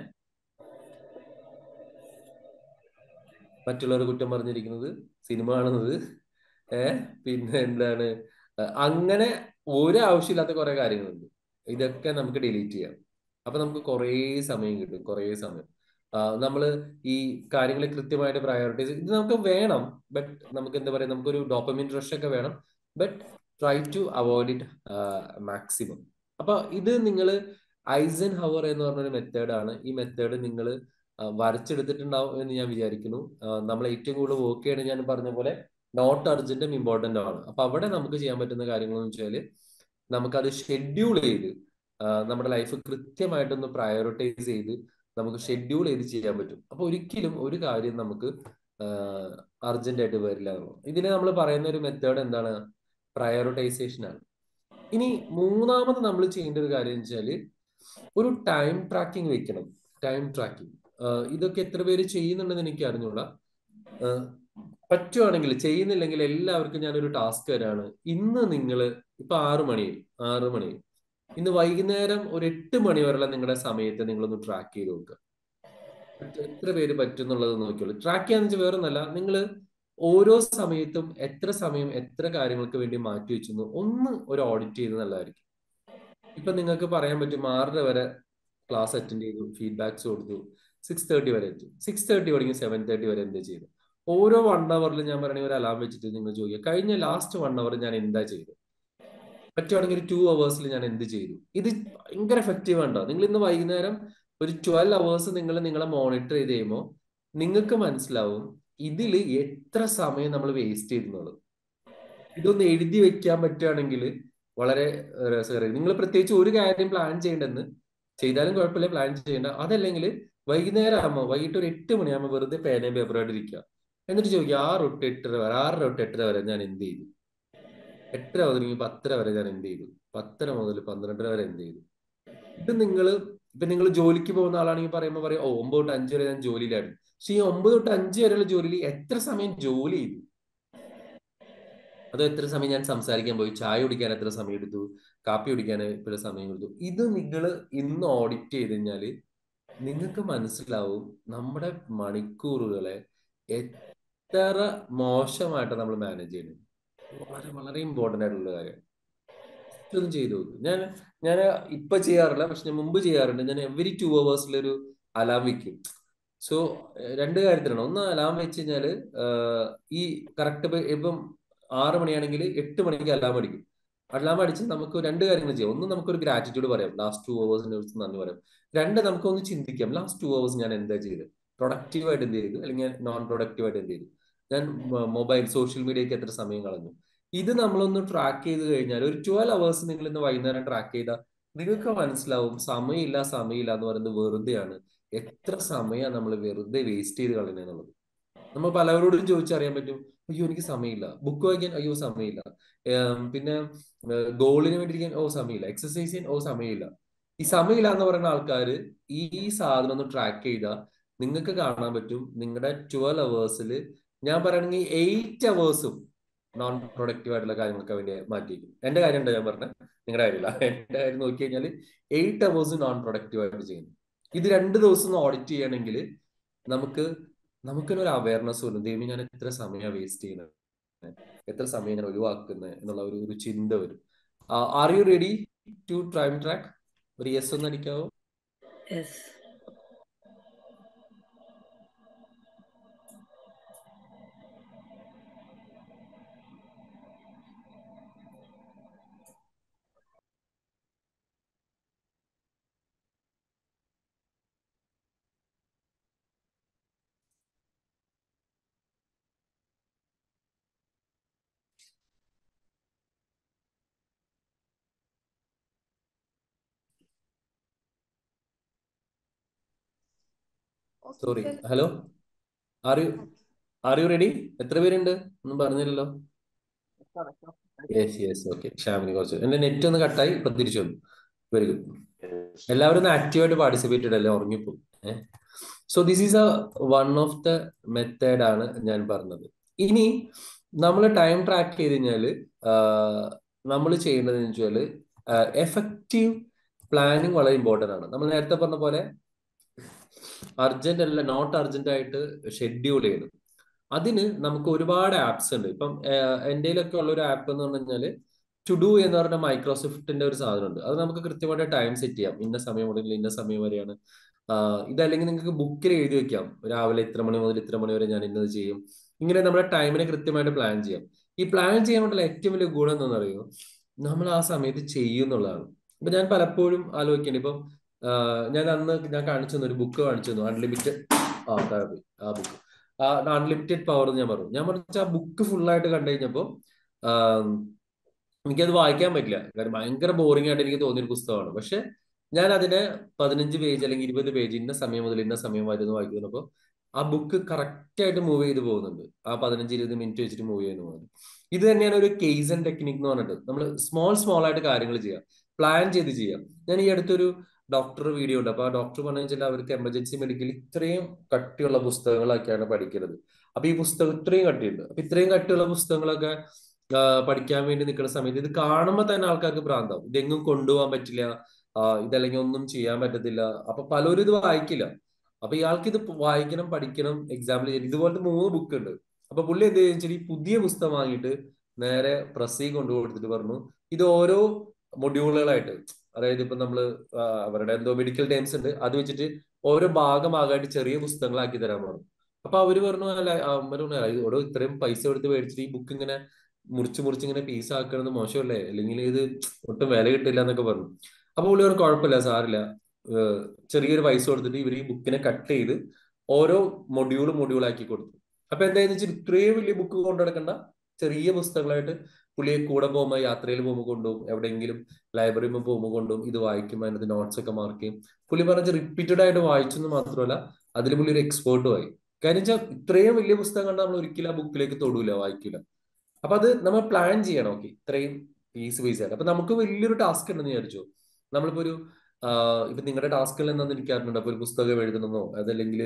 മറ്റുള്ളവർ കുറ്റം പറഞ്ഞിരിക്കുന്നത് സിനിമ കാണുന്നത് ഏഹ് പിന്നെ എന്താണ് അഹ് അങ്ങനെ ഒരു ആവശ്യമില്ലാത്ത കുറെ കാര്യങ്ങളുണ്ട് ഇതൊക്കെ നമുക്ക് ഡിലീറ്റ് ചെയ്യാം അപ്പൊ നമുക്ക് കുറേ സമയം കിട്ടും കുറേ സമയം ആഹ് നമ്മള് ഈ കാര്യങ്ങളെ കൃത്യമായിട്ട് പ്രയോറിറ്റൈസ് ഇത് നമുക്ക് വേണം ബട്ട് നമുക്ക് എന്താ പറയാ നമുക്കൊരു ഡോപ്പമിൻ റഷ് ഒക്കെ വേണം but try to avoid it maximum അപ്പൊ ഇത് നിങ്ങൾ ഐസൻ ഹവർ എന്ന് പറഞ്ഞൊരു മെത്തേഡാണ് ഈ മെത്തേഡ് നിങ്ങൾ വരച്ചെടുത്തിട്ടുണ്ടാവും എന്ന് ഞാൻ വിചാരിക്കുന്നു നമ്മൾ ഏറ്റവും കൂടുതൽ വർക്ക് ചെയ്യണത് ഞാൻ പറഞ്ഞ പോലെ നോട്ട് അർജന്റും ഇമ്പോർട്ടന്റ് ആണ് അപ്പൊ അവിടെ നമുക്ക് ചെയ്യാൻ പറ്റുന്ന കാര്യങ്ങൾ എന്ന് വെച്ചാല് നമുക്കത് ഷെഡ്യൂൾ ചെയ്ത് ആ, നമ്മുടെ ലൈഫ് കൃത്യമായിട്ടൊന്ന് പ്രയോറിറ്റൈസ് ചെയ്ത് നമുക്ക് ഷെഡ്യൂൾ ചെയ്ത് ചെയ്യാൻ പറ്റും അപ്പൊ ഒരിക്കലും ഒരു കാര്യം നമുക്ക് അർജന്റ് ആയിട്ട് വരില്ല എന്നുള്ളത് ഇതിനെ നമ്മൾ പറയുന്ന ഒരു മെത്തേഡ് എന്താണ് പ്രയോറിറ്റൈസേഷൻ ആണ് ഇനി മൂന്നാമത് നമ്മൾ ചെയ്യേണ്ട ഒരു കാര്യം എന്ന് വെച്ചാല് ഒരു ടൈം ട്രാക്കിംഗ് വെക്കണം ടൈം ട്രാക്കിംഗ് ഇതൊക്കെ എത്ര പേര് ചെയ്യുന്നുണ്ടെന്ന് എനിക്ക് അറിഞ്ഞൂടാ ആഹ് പറ്റുവാണെങ്കിൽ ചെയ്യുന്നില്ലെങ്കിൽ എല്ലാവർക്കും ഞാനൊരു ടാസ്ക് തരാണ് ഇന്ന് നിങ്ങൾ ഇപ്പൊ ആറു മണി ആറു മണി ഇന്ന് വൈകുന്നേരം ഒരു എട്ട് മണി വരെയുള്ള നിങ്ങളുടെ സമയത്തെ നിങ്ങളൊന്ന് ട്രാക്ക് ചെയ്ത് നോക്കുക പറ്റ- എത്ര പേര് പറ്റും എന്നുള്ളത് നോക്കിയോളൂ ട്രാക്ക് ചെയ്യാന്ന് വെച്ചാൽ വേറൊന്നല്ല നിങ്ങൾ ഓരോ സമയത്തും എത്ര സമയം എത്ര കാര്യങ്ങൾക്ക് വേണ്ടി മാറ്റി വെച്ചു ഒന്ന് ഒരു ഓഡിറ്റ് ചെയ്യുന്നത് നല്ലതായിരിക്കും ഇപ്പൊ നിങ്ങൾക്ക് പറയാൻ പറ്റും ആറര വരെ ക്ലാസ് അറ്റൻഡ് ചെയ്തു ഫീഡ്ബാക്സ് കൊടുത്തു സിക്സ് തേർട്ടി വരെ എത്തും സിക്സ് തേർട്ടി തുടങ്ങി സെവൻ തേർട്ടി വരെ എന്ത് ചെയ്തു ഓരോ വൺ അവറിൽ ഞാൻ പറയണ ഒരു അലാം വെച്ചിട്ട് നിങ്ങൾ ചോദിക്കുക കഴിഞ്ഞ ലാസ്റ്റ് വൺ അവർ ഞാൻ എന്താ ചെയ്തത് പറ്റുവാണെങ്കിൽ ഒരു ടു അവേഴ്സിൽ ഞാൻ എന്ത് ചെയ്തു ഇത് ഭയങ്കര എഫക്റ്റീവ് ഉണ്ടോ നിങ്ങൾ ഇന്ന് വൈകുന്നേരം ഒരു ട്വൽവ് അവേഴ്സ് നിങ്ങൾ നിങ്ങളെ മോണിറ്റർ ചെയ്ത് കഴിയുമ്പോൾ നിങ്ങൾക്ക് മനസ്സിലാവും ഇതിൽ എത്ര സമയം നമ്മൾ വേസ്റ്റ് ചെയ്തെന്നുള്ളത് ഇതൊന്ന് എഴുതി വെക്കാൻ പറ്റുകയാണെങ്കിൽ വളരെ രസകരമായി നിങ്ങൾ പ്രത്യേകിച്ച് ഒരു കാര്യം പ്ലാൻ ചെയ്യേണ്ടെന്ന് ചെയ്താലും കുഴപ്പമില്ല പ്ലാൻ ചെയ്യേണ്ട അതല്ലെങ്കിൽ വൈകുന്നേരം ആകുമ്പോൾ വൈകിട്ട് ഒരു എട്ട് മണിയാകുമ്പോൾ വെറുതെ പേനയും പേപ്പറായിട്ട് ഇരിക്കുക എന്നിട്ട് ചോദിക്കുക ആറ് തൊട്ട് എട്ടര വരെ ആറര തൊട്ട് എട്ടര വരെ ഞാൻ എന്ത് ചെയ്തു എട്ടര മുതൽ പത്തര വരെ ഞാൻ എന്ത് ചെയ്തു പത്തര മുതൽ പന്ത്രണ്ടര വരെ എന്ത് ചെയ്തു ഇത് നിങ്ങൾ ഇപ്പൊ നിങ്ങൾ ജോലിക്ക് പോകുന്ന ആളാണെങ്കിൽ പറയുമ്പോൾ പറയും ഓ ഒമ്പത് തൊട്ട് അഞ്ച് വരെ ഞാൻ ജോലിയിലായിരുന്നു പക്ഷെ ഈ ഒമ്പത് തൊട്ട് അഞ്ച് വരെയുള്ള ജോലിയിൽ എത്ര സമയം ജോലി ചെയ്തു അതോ എത്ര സമയം ഞാൻ സംസാരിക്കാൻ പോയി ചായ കുടിക്കാൻ എത്ര സമയം എടുത്തു കാപ്പി കുടിക്കാൻ എത്ര സമയം എടുത്തു ഇത് നിങ്ങൾ ഇന്ന് ഓഡിറ്റ് ചെയ്ത് കഴിഞ്ഞാല് നിങ്ങൾക്ക് മനസ്സിലാവും നമ്മുടെ മണിക്കൂറുകളെ എത്ര മോശമായിട്ട് നമ്മൾ മാനേജ് ചെയ്യുന്നത് വളരെ വളരെ ഇമ്പോർട്ടന്റ് ആയിട്ടുള്ള കാര്യം ഇതൊന്നും ചെയ്തു നോക്കും ഞാൻ ഞാൻ ഇപ്പൊ ചെയ്യാറില്ല പക്ഷെ ഞാൻ മുമ്പ് ചെയ്യാറുണ്ട് ഞാൻ എവറി ടു അവേഴ്സിലൊരു അലാം വെക്കും സോ രണ്ട് കാര്യത്തിലാണ് ഒന്ന് അലാം വെച്ച് കഴിഞ്ഞാല് ആഹ് ഈ കറക്റ്റ് ഇപ്പം ആറ് മണിയാണെങ്കിൽ എട്ട് മണിക്ക് അലാം അടിക്കും അലാം അടിച്ച് നമുക്ക് രണ്ട് കാര്യങ്ങൾ ചെയ്യാം ഒന്ന് നമുക്കൊരു ഗ്രാറ്റിറ്റ്യൂഡ് പറയാം ലാസ്റ്റ് ടു അവേഴ്സിനെ കുറിച്ച് നന്ദി പറയാം രണ്ട് നമുക്കൊന്ന് ചിന്തിക്കാം ലാസ്റ്റ് ടു അവേഴ്സ് ഞാൻ എന്താ ചെയ്തത് പ്രൊഡക്റ്റീവായിട്ട് എന്ത് ചെയ്തു അല്ലെങ്കിൽ നോൺ പ്രൊഡക്റ്റീവായിട്ട് എന്ത് ചെയ്തു ഞാൻ മൊബൈൽ സോഷ്യൽ മീഡിയക്ക് എത്ര സമയം കളഞ്ഞു ഇത് നമ്മളൊന്ന് ട്രാക്ക് ചെയ്ത് കഴിഞ്ഞാൽ ഒരു ട്വൽവ് അവേഴ്സ് നിങ്ങൾ ഇന്ന് വൈകുന്നേരം ട്രാക്ക് ചെയ്താൽ നിങ്ങൾക്ക് മനസ്സിലാവും സമയമില്ല സമയമില്ല എന്ന് പറയുന്നത് വെറുതെയാണ് എത്ര സമയമാണ് നമ്മൾ വെറുതെ വേസ്റ്റ് ചെയ്ത് കളയുന്നത് നമ്മൾ പലവരോടും ചോദിച്ചറിയാൻ പറ്റും അയ്യോ എനിക്ക് സമയമില്ല ബുക്ക് വായിക്കാൻ അയ്യോ സമയമില്ല ഏം, പിന്നെ ഗോളിന് വേണ്ടി ഇരിക്കാൻ ഓ സമയമില്ല എക്സസൈസ് ചെയ്യാൻ ഓ സമയമില്ല ഈ സമയമില്ല എന്ന് പറയുന്ന ആൾക്കാർ ഈ സാധനം ഒന്ന് ട്രാക്ക് ചെയ്താൽ നിങ്ങൾക്ക് കാണാൻ പറ്റും നിങ്ങളുടെ ട്വൽവ് അവേഴ്സിൽ ഞാൻ പറയുകയാണെങ്കിൽ എയ്റ്റ് അവേഴ്സും നോൺ പ്രൊഡക്റ്റീവ് ആയിട്ടുള്ള കാര്യങ്ങൾക്ക് വേണ്ടി മാറ്റിയിരിക്കും എന്റെ കാര്യം ഉണ്ടോ ഞാൻ പറഞ്ഞത് നിങ്ങളുടെ കാര്യമില്ല എന്റെ കാര്യം നോക്കി കഴിഞ്ഞാൽ എയ്റ്റ് അവേഴ്സ് നോൺ പ്രൊഡക്റ്റീവ് ആയിട്ട് ചെയ്യുന്നു ഇത് രണ്ട് ദിവസം ഒന്ന് ഓഡിറ്റ് ചെയ്യണമെങ്കിൽ നമുക്ക് നമുക്കൊരു അവയർനെസ് വരും ദൈവം ഞാൻ എത്ര സമയം വേസ്റ്റ് ചെയ്യുന്നത് എത്ര സമയം ഞാൻ ഒഴിവാക്കുന്നത് എന്നുള്ള ഒരു ഒരു ചിന്ത വരും are you ready to time track ഒരു യെസ് ഒന്ന് അടിക്കാവോ yes sorry hello are you are you ready എത്ര പേരുണ്ട് ഒന്നും പറഞ്ഞില്ലല്ലോ യെസ് യെസ് ഓക്കെ ഷാമിനി കുറച്ച് എന്റെ നെറ്റ് ഒന്ന് കട്ടായി ഇപ്പൊ തിരിച്ചു വന്നു വെരി ഗുഡ് എല്ലാവരും ഒന്ന് ആക്റ്റീവായിട്ട് പാർട്ടിസിപ്പേറ്റ് അല്ലേ ഉറങ്ങിപ്പോ ഏഹ് so this is a one of the method ആണ് ഞാൻ പറഞ്ഞത് ഇനി നമ്മൾ ടൈം ട്രാക്ക് ചെയ്ത് കഴിഞ്ഞാല് നമ്മൾ ചെയ്യേണ്ടത് വെച്ചാല് എഫക്റ്റീവ് പ്ലാനിങ് വളരെ ഇമ്പോർട്ടന്റ് ആണ് നമ്മൾ നേരത്തെ പറഞ്ഞ പോലെ അർജന്റ് അല്ല നോട്ട് അർജന്റ് ആയിട്ട് ഷെഡ്യൂൾ ചെയ്യണം അതിന് നമുക്ക് ഒരുപാട് ആപ്സ് ഉണ്ട് ഇപ്പം എന്റെയിലൊക്കെ ഉള്ള ഒരു ആപ്പ് എന്ന് പറഞ്ഞു കഴിഞ്ഞാല് ടു ഡു എന്ന് പറഞ്ഞ മൈക്രോസോഫ്റ്റിന്റെ ഒരു സാധനമുണ്ട് അത് നമുക്ക് കൃത്യമായിട്ട് ടൈം സെറ്റ് ചെയ്യാം ഇന്ന സമയം മുതൽ ഇന്ന സമയം വരെയാണ് ഇതല്ലെങ്കിൽ നിങ്ങൾക്ക് ബുക്കിൽ എഴുതി വെക്കാം രാവിലെ ഇത്ര മണി മുതൽ ഇത്ര മണി വരെ ഞാൻ ഇന്നത് ചെയ്യും ഇങ്ങനെ നമ്മുടെ ടൈമിനെ കൃത്യമായിട്ട് പ്ലാൻ ചെയ്യാം ഈ പ്ലാൻ ചെയ്യാൻ വേണ്ടിയുള്ള ഏറ്റവും വലിയ ഗുണം എന്താണെന്ന് അറിയോ നമ്മൾ ആ സമയത്ത് ചെയ്യും എന്നുള്ളതാണ് ഇപ്പൊ ഞാൻ പലപ്പോഴും ആലോചിക്കണം ഇപ്പം ഞാൻ അന്ന് ഞാൻ കാണിച്ചു തന്നു ഒരു ബുക്ക് കാണിച്ചു തന്നു അൺലിമിറ്റഡ് ആ താഴെ പോയി ആ ബുക്ക് ആ അൺലിമിറ്റഡ് പവർ എന്ന് ഞാൻ പറഞ്ഞു ഞാൻ പറഞ്ഞു ആ ബുക്ക് ഫുള്ളായിട്ട് കണ്ടു കഴിഞ്ഞപ്പോൾ എനിക്കത് വായിക്കാൻ പറ്റില്ല കാരണം ഭയങ്കര ബോറിംഗ് ആയിട്ട് എനിക്ക് തോന്നിയൊരു പുസ്തകമാണ് പക്ഷെ ഞാൻ അതിനെ പതിനഞ്ച് പേജ് അല്ലെങ്കിൽ ഇരുപത് പേജ് ഇന്ന സമയം മുതൽ ഇന്ന സമയം വരുന്നു വായിക്കുന്നപ്പോൾ ആ ബുക്ക് കറക്റ്റ് ആയിട്ട് മൂവ് ചെയ്ത് പോകുന്നുണ്ട് ആ പതിനഞ്ച് ഇരുപത് മിനിറ്റ് വെച്ചിട്ട് മൂവ് ചെയ്യുന്ന പോകുന്നത് ഇത് തന്നെയാണ് ഒരു കേസ് ആൻഡ് ടെക്നിക് എന്ന് പറഞ്ഞിട്ട് നമ്മൾ സ്മോൾ സ്മോൾ ആയിട്ട് കാര്യങ്ങൾ ചെയ്യാം പ്ലാൻ ചെയ്ത് ചെയ്യാം ഞാൻ ഈ അടുത്തൊരു ഡോക്ടർ വീഡിയോ ഉണ്ട് അപ്പൊ ആ ഡോക്ടർ പറഞ്ഞു വെച്ചാൽ അവർക്ക് എമർജൻസി മെഡിക്കൽ ഇത്രയും കട്ടിയുള്ള പുസ്തകങ്ങളൊക്കെയാണ് പഠിക്കുന്നത് അപ്പൊ ഈ പുസ്തകം ഇത്രയും കട്ടിയുണ്ട് അപ്പൊ ഇത്രയും കട്ടിയുള്ള പുസ്തകങ്ങളൊക്കെ പഠിക്കാൻ വേണ്ടി നിൽക്കുന്ന സമയത്ത് ഇത് കാണുമ്പോൾ തന്നെ ആൾക്കാർക്ക് ഭ്രാന്താവും ഇതെങ്ങും കൊണ്ടുപോകാൻ പറ്റില്ല ഇതല്ലെങ്കിൽ ഒന്നും ചെയ്യാൻ പറ്റത്തില്ല അപ്പൊ പലരും ഇത് വായിക്കില്ല അപ്പൊ ഇയാൾക്ക് ഇത് വായിക്കണം പഠിക്കണം എക്സാമ്പിൾ ചെയ്യണം ഇതുപോലത്തെ മൂന്ന് ബുക്ക് ഉണ്ട് അപ്പൊ പുള്ളി എന്ത് വെച്ചാൽ ഈ പുതിയ പുസ്തകം വാങ്ങിയിട്ട് നേരെ പ്രസ്സിൽ കൊണ്ടു കൊടുത്തിട്ട് പറഞ്ഞു ഇത് ഓരോ മൊഡ്യൂളുകളായിട്ട് അതായത് ഇപ്പൊ നമ്മള് അവരുടെ എന്തോ മെഡിക്കൽ ടൈംസ് ഉണ്ട് അത് വെച്ചിട്ട് ഓരോ ഭാഗമാകായിട്ട് ചെറിയ പുസ്തകങ്ങളാക്കി തരാൻ പറഞ്ഞു അപ്പൊ അവര് പറഞ്ഞു അല്ല അവര് പറഞ്ഞു ഓരോ ഇത്രയും പൈസ കൊടുത്ത് മേടിച്ചിട്ട് ഈ ബുക്ക് ഇങ്ങനെ മുറിച്ച് മുറിച്ച് ഇങ്ങനെ പീസ് ആക്കണത് മോശമല്ലേ അല്ലെങ്കിൽ ഇത് ഒട്ടും വില കിട്ടില്ല എന്നൊക്കെ പറഞ്ഞു അപ്പൊ പുള്ളി പറഞ്ഞു കുഴപ്പമില്ല സാറില്ല ചെറിയൊരു പൈസ കൊടുത്തിട്ട് ഇവർ ഈ ബുക്കിനെ കട്ട് ചെയ്ത് ഓരോ മൊഡ്യൂൾ മൊഡ്യൂൾ ആക്കി കൊടുത്തു അപ്പൊ എന്തായെന്ന് വെച്ചാൽ ഇത്രയും വലിയ ബുക്ക് കൊണ്ടുനടക്കണ്ട ചെറിയ പുസ്തകങ്ങളായിട്ട് പുള്ളിയെ കൂടെ പോകുമ്പോൾ യാത്രയിൽ പോകുമ്പോൾ കൊണ്ടുപോകും എവിടെയെങ്കിലും ലൈബ്രറിയിൽ പോകുമ്പോൾ കൊണ്ടുപോകും ഇത് വായിക്കും അതിനകത്ത് നോട്ട്സ് ഒക്കെ മാർക്ക് ചെയ്യും പുള്ളി പറഞ്ഞ റിപ്പീറ്റഡ് ആയിട്ട് വായിച്ചെന്ന് മാത്രമല്ല അതിൽ പുള്ളി ഒരു എക്സ്പേർട്ടും ആയി കാര്യം വെച്ചാൽ ഇത്രയും വലിയ പുസ്തകം കണ്ടാൽ നമ്മൾ ഒരിക്കലും ആ ബുക്കിലേക്ക് തൊടൂല വായിക്കില്ല അപ്പൊ അത് നമ്മൾ പ്ലാൻ ചെയ്യണം ഓക്കെ ഇത്രയും പീസ് പീസ് ആയിട്ട് അപ്പൊ നമുക്ക് വലിയൊരു ടാസ്ക് ഉണ്ടെന്ന് വിചാരിച്ചു നമ്മളിപ്പോ ഒരു ഇപ്പൊ നിങ്ങളുടെ ടാസ്കുകൾ എന്താണെന്ന് എനിക്ക് അറിഞ്ഞുണ്ട് അപ്പൊ ഒരു പുസ്തകം എഴുതണമെന്നോ അതല്ലെങ്കിൽ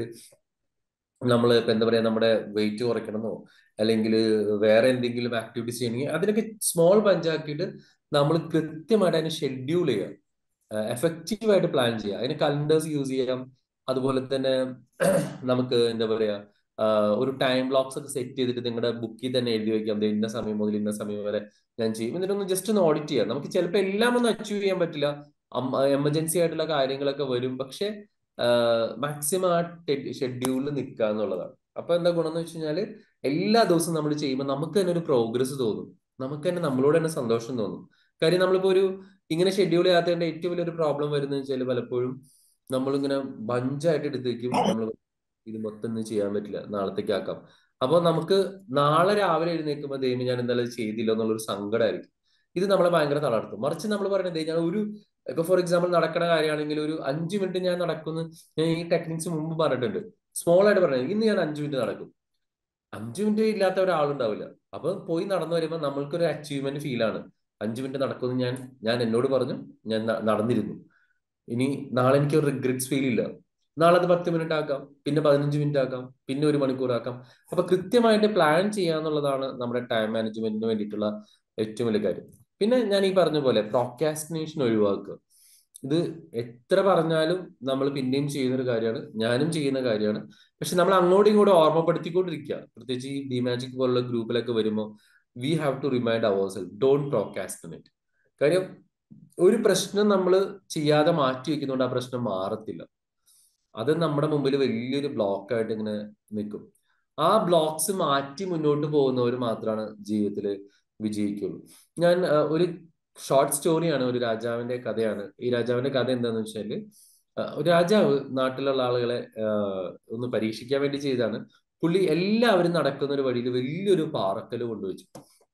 നമ്മൾ ഇപ്പൊ എന്താ പറയാ നമ്മുടെ വെയിറ്റ് കുറയ്ക്കണമെന്നോ അല്ലെങ്കിൽ വേറെ എന്തെങ്കിലും ആക്ടിവിറ്റീസ് ചെയ്യണമെങ്കിൽ അതിനൊക്കെ സ്മോൾ പഞ്ചാക്കിയിട്ട് നമ്മൾ കൃത്യമായിട്ട് അതിനെ ഷെഡ്യൂൾ ചെയ്യുക എഫക്റ്റീവ് ആയിട്ട് പ്ലാൻ ചെയ്യുക അതിന് കലണ്ടേഴ്സ് യൂസ് ചെയ്യാം അതുപോലെ തന്നെ നമുക്ക് എന്താ പറയാ ഒരു ടൈം ബ്ലോക്സ് ഒക്കെ സെറ്റ് ചെയ്തിട്ട് നിങ്ങളുടെ ബുക്കിൽ തന്നെ എഴുതി വെക്കാം ഇന്ന സമയം മുതൽ ഇന്ന സമയം വരെ ഞാൻ ചെയ്യും എന്നിട്ടൊന്ന് ജസ്റ്റ് ഒന്ന് ഓഡിറ്റ് ചെയ്യാം നമുക്ക് ചിലപ്പോൾ എല്ലാം ഒന്നും അച്ചീവ് ചെയ്യാൻ പറ്റില്ല എമർജൻസി ആയിട്ടുള്ള കാര്യങ്ങളൊക്കെ വരും പക്ഷെ മാക്സിമം ആ ഷെഡ്യൂളിൽ നിൽക്കുക എന്നുള്ളതാണ് അപ്പൊ എന്താ ഗുണം എന്ന് വെച്ച് കഴിഞ്ഞാല് എല്ലാ ദിവസവും നമ്മൾ ചെയ്യുമ്പോൾ നമുക്ക് തന്നെ ഒരു പ്രോഗ്രസ് തോന്നും നമുക്ക് തന്നെ നമ്മളോട് തന്നെ സന്തോഷം തോന്നും കാര്യം നമ്മളിപ്പോ ഒരു ഇങ്ങനെ ഷെഡ്യൂൾ ചെയ്യാത്തതിന്റെ ഏറ്റവും വലിയൊരു പ്രോബ്ലം വരുന്നത് വെച്ചാൽ പലപ്പോഴും നമ്മളിങ്ങനെ ബഞ്ചായിട്ട് എടുത്ത് വെക്കും നമ്മൾ ഇത് മൊത്തം ഒന്നും ചെയ്യാൻ പറ്റില്ല നാളത്തേക്ക് ആക്കാം അപ്പൊ നമുക്ക് നാളെ രാവിലെ എഴുന്നേൽക്കുമ്പോൾ ദൈവം ഞാൻ എന്തായാലും ചെയ്തില്ല എന്നുള്ളൊരു സങ്കടമായിരിക്കും ഇത് നമ്മളെ ഭയങ്കര തളർത്തും മറിച്ച് നമ്മൾ പറയുന്നത് ഞാൻ ഒരു ഇപ്പൊ ഫോർ എക്സാമ്പിൾ നടക്കുന്ന കാര്യമാണെങ്കിൽ ഒരു അഞ്ചു മിനിറ്റ് ഞാൻ നടക്കുന്നു ഞാൻ ഈ ടെക്നിക്സ് മുമ്പ് പറഞ്ഞിട്ടുണ്ട് സ്മോൾ ആയിട്ട് പറഞ്ഞത് ഇന്ന് ഞാൻ അഞ്ചു മിനിറ്റ് നടക്കും അഞ്ചു മിനിറ്റ് ഇല്ലാത്ത ഒരാളുണ്ടാവില്ല അപ്പൊ പോയി നടന്നു വരുമ്പോൾ നമ്മൾക്കൊരു അച്ചീവ്മെന്റ് ഫീലാണ് അഞ്ചു മിനിറ്റ് നടക്കുമെന്ന് ഞാൻ ഞാൻ എന്നോട് പറഞ്ഞു ഞാൻ നടന്നിരുന്നു ഇനി നാളെ എനിക്ക് ഒരു റിഗ്രറ്റ്സ് ഫീൽ ഇല്ല നാളെ അത് പത്ത് മിനിറ്റ് ആക്കാം പിന്നെ പതിനഞ്ച് മിനിറ്റ് ആക്കാം പിന്നെ ഒരു മണിക്കൂർ ആക്കാം അപ്പൊ കൃത്യമായിട്ട് പ്ലാൻ ചെയ്യാന്നുള്ളതാണ് നമ്മുടെ ടൈം മാനേജ്മെന്റിന് വേണ്ടിയിട്ടുള്ള ഏറ്റവും വലിയ കാര്യം പിന്നെ ഞാൻ ഈ പറഞ്ഞ പോലെ പ്രോക്കാസ്റ്റിനേഷൻ ഒഴിവാക്കുക ഇത് എത്ര പറഞ്ഞാലും നമ്മൾ പിന്നെയും ചെയ്യുന്ന ഒരു കാര്യമാണ് ഞാനും ചെയ്യുന്ന കാര്യമാണ് പക്ഷെ നമ്മൾ അങ്ങോട്ടും ഇങ്ങോട്ടും ഓർമ്മപ്പെടുത്തിക്കൊണ്ടിരിക്കുക പ്രത്യേകിച്ച് ഈ ഡി മാജിക് പോലുള്ള ഗ്രൂപ്പിലൊക്കെ വരുമ്പോൾ we have to remind our self don't procrastinate കാര്യം ഒരു പ്രശ്നം നമ്മൾ ചെയ്യാതെ മാറ്റി വെക്കുന്നതുകൊണ്ട് ആ പ്രശ്നം മാറത്തില്ല അത് നമ്മുടെ മുമ്പിൽ വലിയൊരു ബ്ലോക്ക് ആയിട്ട് ഇങ്ങനെ നിൽക്കും ആ ബ്ലോക്സ് മാറ്റി മുന്നോട്ട് പോകുന്നവർ മാത്രമാണ് ജീവിതത്തിൽ വിജയിക്കുള്ളൂ ഞാൻ ഒരു ഷോർട്ട് സ്റ്റോറിയാണ് ഒരു രാജാവിന്റെ കഥയാണ് ഈ രാജാവിന്റെ കഥ എന്താന്ന് വെച്ചാല് ഒരു രാജാവ് നാട്ടിലുള്ള ആളുകളെ ഒന്ന് പരീക്ഷിക്കാൻ വേണ്ടി ചെയ്താണ് പുള്ളി എല്ലാവരും നടക്കുന്ന ഒരു വഴിയിൽ വലിയൊരു പാറക്കല് കൊണ്ടുവച്ചു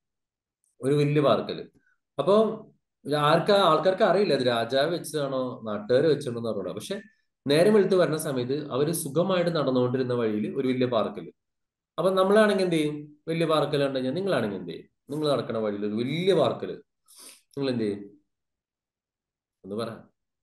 ഒരു വലിയ പാറക്കല് അപ്പോൾ ആർക്കാ ആൾക്കാർക്ക് അറിയില്ല അത് രാജാവ് വെച്ചതാണോ നാട്ടുകാർ വെച്ചതാണോ എന്ന് അറിയില്ല പക്ഷെ നേരം വെളുത്ത് വരുന്ന സമയത്ത് അവര് സുഖമായിട്ട് നടന്നുകൊണ്ടിരുന്ന വഴിയിൽ ഒരു വലിയ പാർക്കില് അപ്പൊ നമ്മളാണെങ്കിൽ എന്ത് ചെയ്യും വലിയ പാർക്കിൽ കണ്ടു കഴിഞ്ഞാൽ നിങ്ങളാണെങ്കിൽ എന്ത് ചെയ്യും നിങ്ങൾ നടക്കണ വഴിയിൽ ഒരു വലിയ പാർക്കില് നിങ്ങൾ എന്ത് ചെയ്യും ഒന്ന് പറ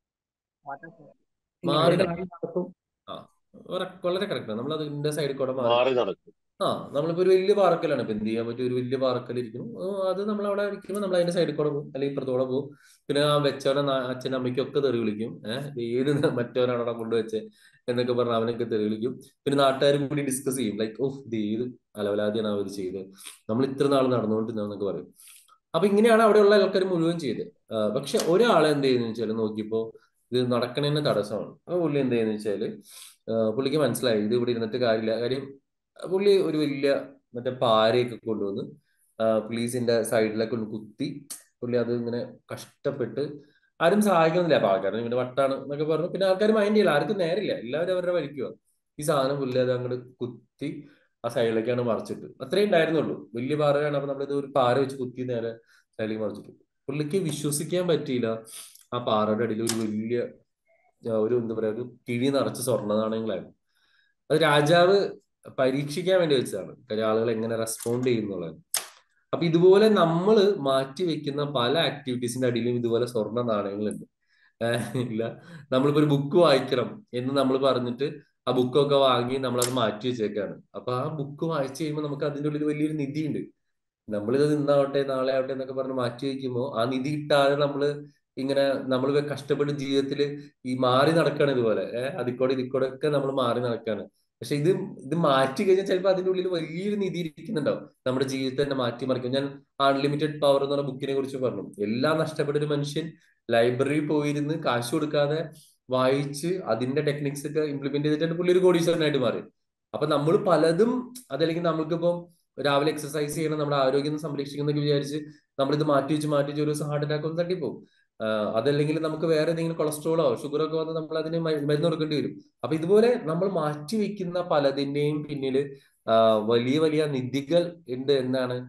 മാറി നടക്കും ആ വര- വളരെ കറക്റ്റ് നമ്മൾ അതിന്റെ സൈഡിൽ കൂടെ മാറി മാറി നടക്കും ആ നമ്മളിപ്പോ ഒരു വലിയ പാർക്കിലാണ് ഇപ്പൊ എന്ത് ചെയ്യാൻ പറ്റും ഒരു വലിയ പാർക്കിൽ ഇരിക്കുന്നു ആ, അത് നമ്മൾ അവിടെ ഇരിക്കുമ്പോൾ നമ്മൾ അതിന്റെ സൈഡിൽ കൂടെ പോകും അല്ലെങ്കിൽ ഇപ്പുറത്തൂടെ പോകും പിന്നെ ആ വെച്ചവനെ നാ- അച്ഛനും അമ്മയ്ക്കും ഒക്കെ തെറി വിളിക്കും ഏഹ് ഏത് മറ്റവനാണ് അവിടെ കൊണ്ടുവച്ചേ എന്നൊക്കെ പറഞ്ഞ് അവനൊക്കെ തെറി വിളിക്കും പിന്നെ നാട്ടുകാരും കൂടി ഡിസ്കസ് ചെയ്യും ലൈക്ക് ഓഹ് ഇത് ഏത് അലവലാതിയാണ് അവർ ചെയ്തത് നമ്മൾ ഇത്ര നാൾ നടന്നുകൊണ്ടിരുന്നതെന്നൊക്കെ പറയും അപ്പൊ ഇങ്ങനെയാണ് അവിടെയുള്ള ആൾക്കാർ മുഴുവൻ ചെയ്തത് ആ, പക്ഷെ ഒരാൾ എന്ത് ചെയ്യുന്ന വെച്ചാൽ നോക്കിയപ്പോ ഇത് നടക്കണതിന് തടസ്സമാണ് അപ്പൊ പുള്ളി എന്ത് ചെയ്യുന്ന വെച്ചാല് ആ, പുള്ളിക്ക് മനസ്സിലായി ഇത് ഇവിടെ ഇരുന്നിട്ട് കാര്യമില്ല കാര്യം പുള്ളി ഒരു വലിയ മറ്റേ പാരയൊക്കെ കൊണ്ടുവന്ന് പോലീസിന്റെ സൈഡിലൊക്കെ ഒന്ന് കുത്തി പുള്ളി അത് ഇങ്ങനെ കഷ്ടപ്പെട്ട് ആരും സഹായിക്കുന്നില്ല അപ്പൊ ആൾക്കാർ ഇങ്ങനെ വട്ടാണ് എന്നൊക്കെ പറഞ്ഞു പിന്നെ ആൾക്കാർ മൈൻഡ് ചെയ്യില്ല ആർക്കും നേരില്ല എല്ലാവരും അവരുടെ വഴിക്കുക ഈ സാധനം പുള്ളി അത് അങ്ങോട്ട് കുത്തി ആ സൈഡിലേക്കാണ് മറിച്ചിട്ട് അത്രേ ഉണ്ടായിരുന്നുള്ളൂ വലിയ പാറയാണ് അപ്പൊ നമ്മളിത് ഒരു പാര വെച്ച് കുത്തി നേരെ സൈഡിലേക്ക് മറിച്ചിട്ടു പുള്ളിക്ക് വിശ്വസിക്കാൻ പറ്റിയില്ല ആ പാറയുടെ അടിയിൽ ഒരു വലിയ ആ, ഒരു എന്താ പറയാ ഒരു കിഴി നിറച്ച് സ്വർണ്ണ നാണയങ്ങളായിരുന്നു അത് രാജാവ് പരീക്ഷിക്കാൻ വേണ്ടി വെച്ചതാണ് കാര്യം ആളുകൾ എങ്ങനെ റെസ്പോണ്ട് ചെയ്യുന്നുള്ളത് അപ്പൊ ഇതുപോലെ നമ്മൾ മാറ്റി വെക്കുന്ന പല ആക്ടിവിറ്റീസിന്റെ അടിയിലും ഇതുപോലെ സ്വർണ്ണ നാണയങ്ങളുണ്ട് ഏഹ് ഇല്ല നമ്മളിപ്പോ ഒരു ബുക്ക് വായിക്കണം എന്ന് നമ്മൾ പറഞ്ഞിട്ട് ആ ബുക്കൊക്കെ വാങ്ങി നമ്മളത് മാറ്റി വെച്ചേക്കാണ് അപ്പൊ ആ ബുക്ക് വായിച്ചു കഴിയുമ്പോൾ നമുക്ക് അതിന്റെ ഉള്ളിൽ വലിയൊരു നിധി ഉണ്ട് നമ്മളിത് ഇന്നാവട്ടെ നാളെ ആവട്ടെ എന്നൊക്കെ പറഞ്ഞ് മാറ്റി വെക്കുമ്പോൾ ആ നിധി കിട്ടാതെ നമ്മള് ഇങ്ങനെ നമ്മൾ കഷ്ടപ്പെട്ട് ജീവിതത്തിൽ ഈ മാറി നടക്കാണ് ഇതുപോലെ ഏഹ് അതിക്കൂടെ ഇതിക്കൂടെ ഒക്കെ നമ്മൾ മാറി നടക്കാണ് പക്ഷെ ഇത് ഇത് മാറ്റി കഴിഞ്ഞാൽ ചിലപ്പോൾ അതിന്റെ ഉള്ളിൽ വലിയൊരു നിധി ഇരിക്കുന്നുണ്ടാവും നമ്മുടെ ജീവിതത്തെ തന്നെ മാറ്റിമറിക്കും ഞാൻ അൺലിമിറ്റഡ് പവർ എന്ന് പറഞ്ഞ ബുക്കിനെ കുറിച്ച് പറഞ്ഞു എല്ലാം നഷ്ടപ്പെട്ട ഒരു മനുഷ്യൻ ലൈബ്രറിയിൽ പോയിരുന്ന് കാശ് കൊടുക്കാതെ വായിച്ച് അതിന്റെ ടെക്നിക്സ് ഒക്കെ ഇംപ്ലിമെന്റ് ചെയ്തിട്ട് പുള്ളി ഒരു കോടീശ്വരനായിട്ട് മാറി അപ്പൊ നമ്മൾ പലതും അതല്ലെങ്കിൽ നമ്മൾക്കിപ്പോ രാവിലെ എക്സസൈസ് ചെയ്യണം നമ്മുടെ ആരോഗ്യം സംരക്ഷിക്കുന്നൊക്കെ വിചാരിച്ച് നമ്മളിത് മാറ്റി വെച്ച് മാറ്റി വെച്ച് ഒരു ദിവസം ഹാർട്ട് അറ്റാക്ക് ഒന്ന് തട്ടിപ്പോകും ആഹ് അതല്ലെങ്കിൽ നമുക്ക് വേറെ എന്തെങ്കിലും കൊളസ്ട്രോളോ ഷുഗറോ ഒക്കെ വന്ന് നമ്മൾ അതിന് മ- മരുന്ന് കൊടുക്കേണ്ടി വരും അപ്പൊ ഇതുപോലെ നമ്മൾ മാറ്റി വെക്കുന്ന പലതിന്റെയും പിന്നില് ആഹ് വലിയ വലിയ നിധികൾ ഉണ്ട് എന്നാണ്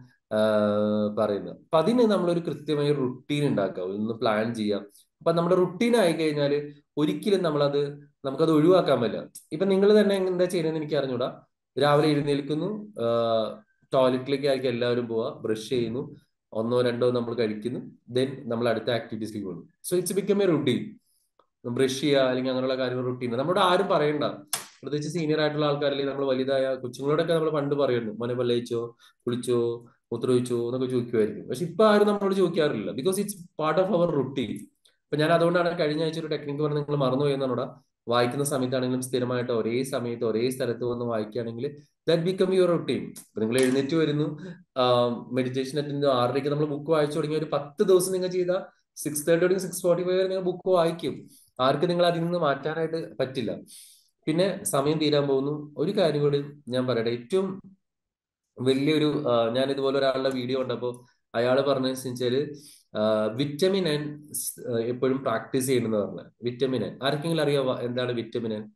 ആഹ് പറയുന്നത് അപ്പൊ അതിന് നമ്മളൊരു കൃത്യമായ റുട്ടീൻ ഉണ്ടാക്കുക ഒന്ന് പ്ലാൻ ചെയ്യാം അപ്പൊ നമ്മുടെ റുട്ടീൻ ആയി കഴിഞ്ഞാൽ ഒരിക്കലും നമ്മളത് നമുക്കത് ഒഴിവാക്കാൻ പറ്റില്ല ഇപ്പൊ നിങ്ങൾ തന്നെ എന്താ ചെയ്യുന്നതെന്ന് എനിക്ക് അറിഞ്ഞൂടാ രാവിലെ എഴുന്നേൽക്കുന്നു ടോയ്ലറ്റിലേക്ക് ആയിരിക്കും എല്ലാവരും പോവാ ബ്രഷ് ചെയ്യുന്നു ഒന്നോ രണ്ടോ നമ്മൾ കഴിക്കുന്നു ദെൻ നമ്മൾ അടുത്ത ആക്ടിവിറ്റീസിലേക്ക് പോകുന്നു so it's become a routine brush ചെയ്യുക അല്ലെങ്കിൽ അങ്ങനെയുള്ള കാര്യങ്ങൾ റുട്ടീൻ നമ്മളോട് ആരും പറയണ്ട പ്രത്യേകിച്ച് സീനിയർ ആയിട്ടുള്ള ആൾക്കാർ അല്ലെങ്കിൽ നമ്മൾ വലുതായ കൊച്ചുങ്ങളോടൊക്കെ നമ്മൾ പണ്ട് പറയുന്നു മോനെ പല്ലയിച്ചോ കുളിച്ചോ മൂത്രമൊഴിച്ചോ എന്നൊക്കെ ചോദിക്കുമായിരിക്കും പക്ഷെ ഇപ്പൊ ആരും നമ്മളോട് ചോദിക്കാറില്ല because it's part of our routine ഇപ്പൊ ഞാൻ അതുകൊണ്ടാണ് കഴിഞ്ഞ ആഴ്ച ഒരു ടെക്നിക്ക് പറഞ്ഞ് നിങ്ങൾ മറന്നുപോയി എന്നാണോടാ വായിക്കുന്ന സമയത്താണെങ്കിലും സ്ഥിരമായിട്ട് ഒരേ സമയത്ത് ഒരേ സ്ഥലത്ത് വന്ന് വായിക്കുകയാണെങ്കിൽ ദാറ്റ് ബിക്കം യുവർ റുട്ടീൻ ഇപ്പൊ നിങ്ങൾ എഴുന്നേറ്റ് വരുന്നു മെഡിറ്റേഷൻ അറ്റൻഡ് ആറരയ്ക്ക് നമ്മൾ ബുക്ക് വായിച്ചു തുടങ്ങി ഒരു പത്ത് ദിവസം നിങ്ങൾ ചെയ്ത സിക്സ് തേർട്ടി തുടങ്ങി സിക്സ് ഫോർട്ടി ഫൈവ് വരെ നിങ്ങൾ ബുക്ക് വായിക്കും ആർക്ക് നിങ്ങൾ അതിൽ നിന്ന് മാറ്റാനായിട്ട് പറ്റില്ല പിന്നെ സമയം തീരാൻ പോകുന്നു ഒരു കാര്യം കൂടി ഞാൻ പറയട്ടെ ഏറ്റവും വലിയൊരു ആ, ഞാൻ ഇതുപോലെ ഒരാളുടെ വീഡിയോ കണ്ടപ്പോൾ അയാൾ പറഞ്ഞതെന്ന് വെച്ചാല് വിറ്റമിൻ എൻ എപ്പോഴും പ്രാക്ടീസ് ചെയ്യണമെന്ന് പറഞ്ഞ വിറ്റമിൻ എൻ ആർക്കെങ്കിലും അറിയാവോ എന്താണ് വിറ്റമിൻ എൻ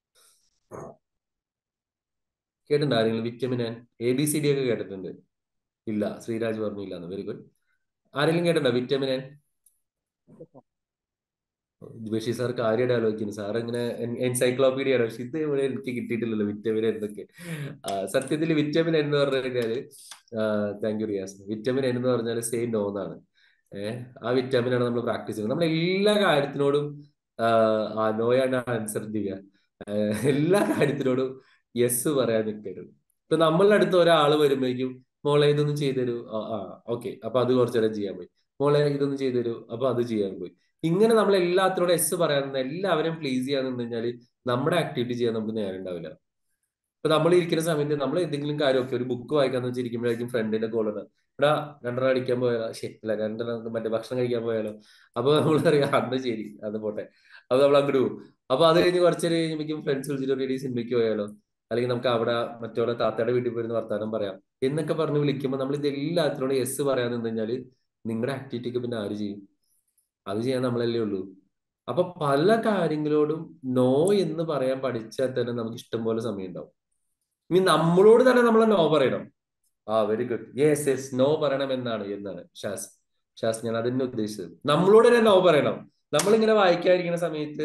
കേട്ടിട്ടുണ്ടോ ആരെങ്കിലും vitamin N A B C D ഒക്കെ കേട്ടിട്ടുണ്ട് ഇല്ല ശ്രീരാജ് പറഞ്ഞില്ല വെരി ഗുഡ് ആരെങ്കിലും കേട്ടിട്ടുണ്ടോ വിറ്റമിൻ എൻ ബഷീർ സാർ കാര്യമായിട്ട് ആലോചിക്കുന്നു സാർ ഇങ്ങനെ എൻസൈക്ലോപീഡിയ ആണ് പക്ഷെ ഇത് ഇവിടെ എനിക്ക് കിട്ടിയിട്ടില്ലല്ലോ വിറ്റമിൻ എന്നൊക്കെ സത്യത്തിൽ വിറ്റമിൻ എന്ന് പറഞ്ഞു കഴിഞ്ഞാല് താങ്ക് യു റിയാസ് വിറ്റമിൻ എന്ന് പറഞ്ഞാൽ സെയിം നോ എന്നാണ് ഏഹ് ആ വിറ്റാമിൻ ആണ് നമ്മൾ പ്രാക്ടീസ് ചെയ്യുന്നത് നമ്മൾ എല്ലാ കാര്യത്തിനോടും ആഹ് ആ നോയാണ് ആൻസർ ചെയ്യുക ആഹ് എല്ലാ കാര്യത്തിനോടും യെസ് പറയാൻ നിൽക്കരുത് ഇപ്പൊ നമ്മളുടെ അടുത്ത് ഒരാൾ വരുമ്പോഴേക്കും മോളെ ഇതൊന്നും ചെയ്തു തരൂ ആ ആ ഓക്കെ അപ്പൊ അത് കുറച്ചു നേരം ചെയ്യാൻ പോയി മോളെ ഇതൊന്നും ചെയ്തു തരൂ അപ്പൊ അത് ചെയ്യാൻ പോയി ഇങ്ങനെ നമ്മൾ എല്ലാത്തിനോടും എസ് പറയാൻ നിന്ന് എല്ലാവരെയും പ്ലീസ് ചെയ്യാൻ നിന്ന് കഴിഞ്ഞാൽ നമ്മുടെ ആക്ടിവിറ്റി ചെയ്യാൻ നമുക്ക് നേരം ഉണ്ടാവില്ല ഇപ്പൊ നമ്മൾ ഇരിക്കുന്ന സമയത്ത് നമ്മൾ എന്തെങ്കിലും കാര്യമൊക്കെ ഒരു ബുക്ക് വായിക്കാന്ന് വെച്ചിരിക്കുമ്പോഴായിരിക്കും ഫ്രണ്ടിന്റെ കോൾ ഇവിടെ രണ്ടെണ്ണം അടിക്കാൻ പോയാലോ ശരി അല്ല രണ്ടെണ്ണം മറ്റേ ഭക്ഷണം കഴിക്കാൻ പോയാലോ അപ്പൊ നമ്മൾ അറിയാം അന്ന് ശരി അത് പോട്ടെ അപ്പൊ നമ്മൾ അങ്ങോട്ട് പോകും അപ്പൊ അത് കഴിഞ്ഞ് കുറച്ചു നേരം കഴിയുമ്പോഴേക്കും ഫ്രണ്ട്സ് വിളിച്ചിട്ട് റെഡി സിനിമയ്ക്ക് പോയാലോ അല്ലെങ്കിൽ നമുക്ക് അവിടെ മറ്റോടെ താത്തയുടെ വീട്ടിൽ പോയിരുന്ന് വർത്താനം പറയാം എന്നൊക്കെ പറഞ്ഞ് വിളിക്കുമ്പോൾ നമ്മൾ ഇത് എല്ലാത്തിനോടും എസ് പറയാൻ നിന്ന് കഴിഞ്ഞാല് നിങ്ങളുടെ ആക്ടിവിറ്റിക്ക് പിന്നെ ആര് ചെയ്യും അത് ചെയ്യാൻ നമ്മളല്ലേ ഉള്ളൂ അപ്പൊ പല കാര്യങ്ങളോടും നോ എന്ന് പറയാൻ പഠിച്ചാൽ തന്നെ നമുക്ക് ഇഷ്ടം പോലെ സമയം ഉണ്ടാവും ഇനി നമ്മളോട് തന്നെ നമ്മൾ നോ പറയണം ആ very good yes yes no പറയണം എന്നാണ് എന്നാണ് ഷാസ് ഷാസ് ഞാൻ അതിനെ ഉദ്ദേശിച്ചത് നമ്മളോട് തന്നെ നോ പറയണം നമ്മളിങ്ങനെ വായിക്കാതിരിക്കുന്ന സമയത്ത്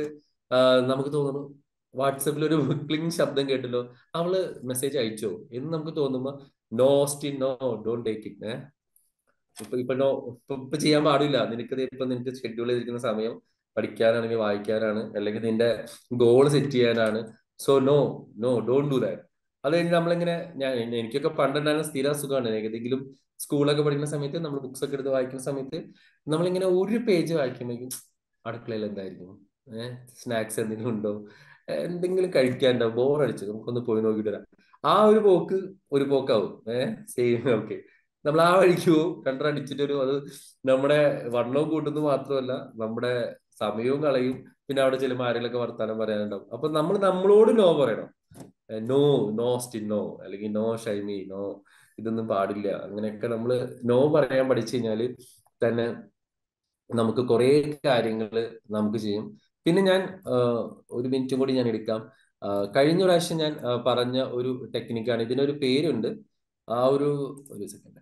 നമുക്ക് തോന്നുന്നു വാട്സപ്പിൽ ഒരു ക്ലിങ് ശബ്ദം കേട്ടല്ലോ അവള് മെസ്സേജ് അയച്ചോ എന്ന് നമുക്ക് തോന്നുമ്പോ no still no don't take it ഏഹ് ഇപ്പൊ ഇപ്പൊ നോ ഇപ്പൊ ഇപ്പൊ ചെയ്യാൻ പാടില്ല നിനക്ക് ഇപ്പൊ നിനക്ക് ഷെഡ്യൂൾ ചെയ്തിരിക്കുന്ന സമയം പഠിക്കാനാണെങ്കിൽ വായിക്കാനാണ് അല്ലെങ്കിൽ നിന്റെ ഗോൾ സെറ്റ് ചെയ്യാനാണ് so no no don't do that അത് കഴിഞ്ഞ് നമ്മളിങ്ങനെ ഞാൻ എനിക്കൊക്കെ പണ്ടുണ്ടായിരുന്ന സ്ഥിര അസുഖമാണ് ഏതെങ്കിലും സ്കൂളൊക്കെ പഠിക്കുന്ന സമയത്ത് നമ്മൾ ബുക്സ് ഒക്കെ എടുത്ത് വായിക്കുന്ന സമയത്ത് നമ്മളിങ്ങനെ ഒരു പേജ് വായിക്കുമ്പോഴേക്കും അടുക്കളയിൽ എന്തായിരിക്കും ഏഹ് സ്നാക്സ് എന്തെങ്കിലും ഉണ്ടോ എന്തെങ്കിലും കഴിക്കാനുണ്ടോ ബോർ അടിച്ചു നമുക്കൊന്ന് പോയി നോക്കിയിട്ട് വരാം ആ ഒരു പോക്ക് ഒരു പോക്കാവും ഏഹ് സെയിം ഓക്കെ നമ്മൾ ആ വഴിക്ക് പോവും രണ്ടരടിച്ചിട്ട് ഒരു അത് നമ്മുടെ വണ്ണവും കൂട്ടുന്നത് മാത്രമല്ല നമ്മുടെ സമയവും കളയും പിന്നെ അവിടെ ചെല്ലുമ്പോൾ ആരെങ്കിലൊക്കെ വർത്താനം പറയാനുണ്ടാവും അപ്പൊ നമ്മൾ നമ്മളോട് നോ പറയണം നോ നോ സ്റ്റിൽ നോ അല്ലെങ്കിൽ നോ ഷൈമി നോ ഇതൊന്നും പാടില്ല അങ്ങനെയൊക്കെ നമ്മൾ നോ പറയാൻ പഠിച്ചു കഴിഞ്ഞാൽ തന്നെ നമുക്ക് കുറെ കാര്യങ്ങൾ നമുക്ക് ചെയ്യും പിന്നെ ഞാൻ ഒരു മിനിറ്റും കൂടി ഞാൻ എടുക്കാം കഴിഞ്ഞ പ്രാവശ്യം ഞാൻ പറഞ്ഞ ഒരു ടെക്നിക്കാണ് ഇതിനൊരു പേരുണ്ട് ആ ഒരു ഒരു സെക്കൻഡ്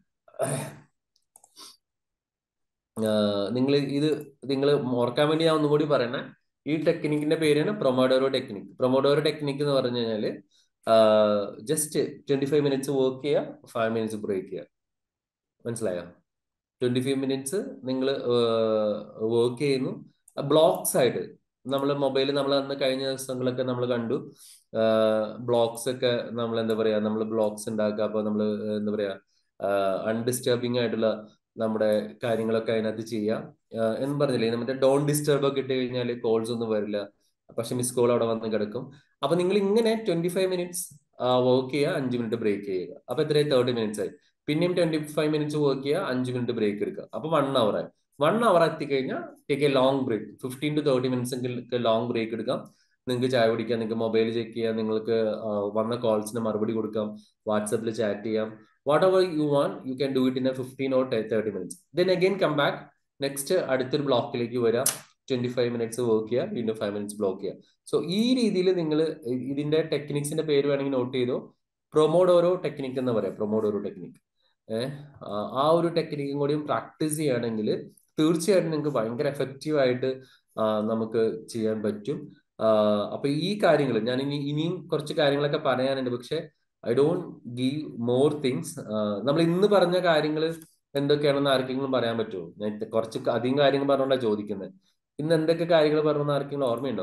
നിങ്ങൾ ഇത് നിങ്ങൾ ഓർക്കാൻ വേണ്ടി ഞാൻ ഒന്നും കൂടി പറയണേ ഈ ടെക്നിക്കിന്റെ പേരാണ് പ്രൊമോഡോറോ ടെക്നിക് പ്രൊമോഡോറോ ടെക്നിക് എന്ന് പറഞ്ഞു കഴിഞ്ഞാല് just twenty five minutes work ചെയ്യുക ഫൈവ് മിനിറ്റ്സ് ബ്രേക്ക് ചെയ്യുക മനസ്സിലായോ ട്വന്റി ഫൈവ് മിനിറ്റ്സ് നിങ്ങൾ വർക്ക് ചെയ്യുന്നു ബ്ലോക്സ് ആയിട്ട് നമ്മൾ മൊബൈൽ നമ്മൾ അന്ന് കഴിഞ്ഞ ദിവസങ്ങളൊക്കെ നമ്മൾ കണ്ടു ബ്ലോക്സ് ഒക്കെ നമ്മൾ എന്താ പറയാ നമ്മൾ ബ്ലോക്സ് ഉണ്ടാക്കുക അപ്പൊ നമ്മൾ എന്താ പറയാ അൺഡിസ്റ്റർബിങ് ആയിട്ടുള്ള നമ്മുടെ കാര്യങ്ങളൊക്കെ അതിനകത്ത് ചെയ്യാം എന്ന് പറഞ്ഞില്ലേ നമ്മുടെ ഡോൺ ഡിസ്റ്റർബ് ഒക്കെ ഇട്ട് കഴിഞ്ഞാൽ കോൾസ് ഒന്നും വരില്ല പക്ഷെ മിസ് കോൾ അവിടെ വന്ന് കിടക്കും അപ്പൊ നിങ്ങൾ ഇങ്ങനെ ട്വന്റി ഫൈവ് മിനിറ്റ്സ് വർക്ക് ചെയ്യുക അഞ്ച് മിനിറ്റ് ബ്രേക്ക് ചെയ്യുക അപ്പൊ എത്രയായി തേർട്ടി മിനിറ്റ്സ് ആയി പിന്നെയും ട്വന്റി ഫൈവ് മിനിറ്റ്സ് വർക്ക് ചെയ്യുക അഞ്ച് മിനിറ്റ് ബ്രേക്ക് എടുക്കുക അപ്പൊ വൺ അവർ ആയി വൺ അവർ എത്തിക്കഴിഞ്ഞാൽ take a long break fifteen to thirty minutes എങ്കിൽ ലോങ് ബ്രേക്ക് എടുക്കാം നിങ്ങൾക്ക് ചായ കുടിക്കാം നിങ്ങൾക്ക് മൊബൈൽ ചെക്ക് ചെയ്യാം നിങ്ങൾക്ക് വന്ന കോൾസിന് മറുപടി കൊടുക്കാം വാട്സപ്പിൽ ചാറ്റ് ചെയ്യാം whatever you want you can do it in a fifteen or thirty minutes then again come back next അടുത്തൊരു ബ്ലോക്കിലേക്ക് വരാം ട്വന്റി ഫൈവ് മിനിറ്റ്സ് വർക്ക് ചെയ്യുക വീണ്ടും ഫൈവ് മിനിറ്റ്സ് ബ്ലോക്ക് ചെയ്യുക സോ ഈ രീതിയിൽ നിങ്ങൾ ഇതിന്റെ ടെക്നിക്സിന്റെ പേര് വേണമെങ്കിൽ നോട്ട് ചെയ്തോ പ്രൊമോഡോരോ ടെക്നിക് എന്ന് പറയാം പ്രൊമോഡോരോ ടെക്നിക് ഏഹ് ആ ഒരു ടെക്നിക്കും കൂടിയും പ്രാക്ടീസ് ചെയ്യുകയാണെങ്കിൽ തീർച്ചയായിട്ടും നിങ്ങൾക്ക് ഭയങ്കര എഫക്റ്റീവ് ആയിട്ട് നമുക്ക് ചെയ്യാൻ പറ്റും അപ്പൊ ഈ കാര്യങ്ങൾ ഞാൻ ഇനി ഇനിയും കുറച്ച് കാര്യങ്ങളൊക്കെ പറയാനുണ്ട് പക്ഷെ I don't give more things നമ്മൾ ഇന്ന് പറഞ്ഞ കാര്യങ്ങൾ എന്തൊക്കെയാണെന്ന് ആർക്കെങ്കിലും പറയാൻ പറ്റുമോ ഞാൻ കുറച്ച് അധികം കാര്യങ്ങൾ പറഞ്ഞുകൊണ്ടാണ് ചോദിക്കുന്നത് ഇന്ന് എന്തൊക്കെ കാര്യങ്ങൾ പറഞ്ഞെന്ന് ആർക്കെങ്കിലും ഓർമ്മയുണ്ടോ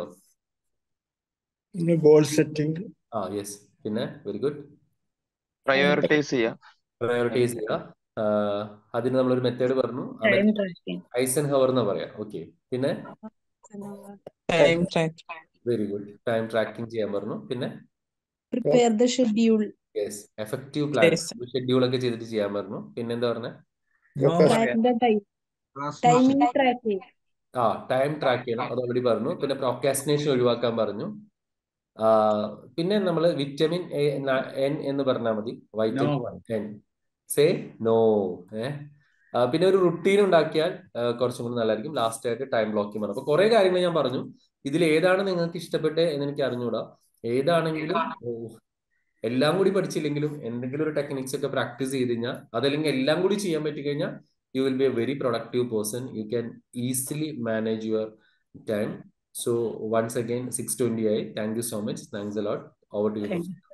ഗോൾ സെറ്റിംഗ് ആ യെസ് പിന്നെ വെരി ഗുഡ് പ്രയോറിറ്റൈസ് ചെയ്യാം പ്രയോറിറ്റൈസ് ചെയ്യുക അതിന് നമ്മളൊരു മെത്തേഡ് പറഞ്ഞു ടൈം ട്രാക്കിംഗ് ഐസൻ ഹവർ എന്ന് പറയാം ഓക്കെ പിന്നെ time track very good time tracking ചെയ്യാൻ പറഞ്ഞു പിന്നെ prepare the schedule yes effective plan Yes. Schedule ഒക്കെ ചെയ്തിട്ട് ചെയ്യാൻ പറഞ്ഞു പിന്നെ എന്താ പറഞ്ഞ track the time timing track ചെയ്യും ആ ടൈം ട്രാക്ക് ചെയ്യണം അത് ഓൾറെഡി പറഞ്ഞു പിന്നെ പ്രോക്കാസ്റ്റിനേഷൻ ഒഴിവാക്കാൻ പറഞ്ഞു ആ, പിന്നെ നമ്മൾ വിറ്റമിൻ എ എൻ എന്ന് പറഞ്ഞാൽ മതി വൈറ്റമിൻ എൻ സേ നോ ഏ ആ, പിന്നെ ഒരു റുട്ടീൻ ഉണ്ടാക്കിയാൽ ആ, കുറച്ചും കൂടി നല്ലതായിരിക്കും ലാസ്റ്റ് ആയിട്ട് ടൈം ബ്ലോക്കിംഗ് പറഞ്ഞു അപ്പൊ കുറെ കാര്യങ്ങൾ ഞാൻ പറഞ്ഞു ഇതിൽ ഏതാണ് നിങ്ങൾക്ക് ഇഷ്ടപ്പെട്ടത് എന്ന് എനിക്ക് അറിഞ്ഞുകൂടാ ഏതാണെങ്കിലും ഓ, എല്ലാം കൂടി പഠിച്ചില്ലെങ്കിലും എന്തെങ്കിലും ഒരു ടെക്നിക്സ് ഒക്കെ പ്രാക്ടീസ് ചെയ്ത് കഴിഞ്ഞാൽ അതല്ലെങ്കിൽ എല്ലാം കൂടി ചെയ്യാൻ പറ്റി കഴിഞ്ഞാൽ you will be a very productive person you can easily manage your time so once again six twenty ആയി thank you so much thanks a lot over to you Thank you.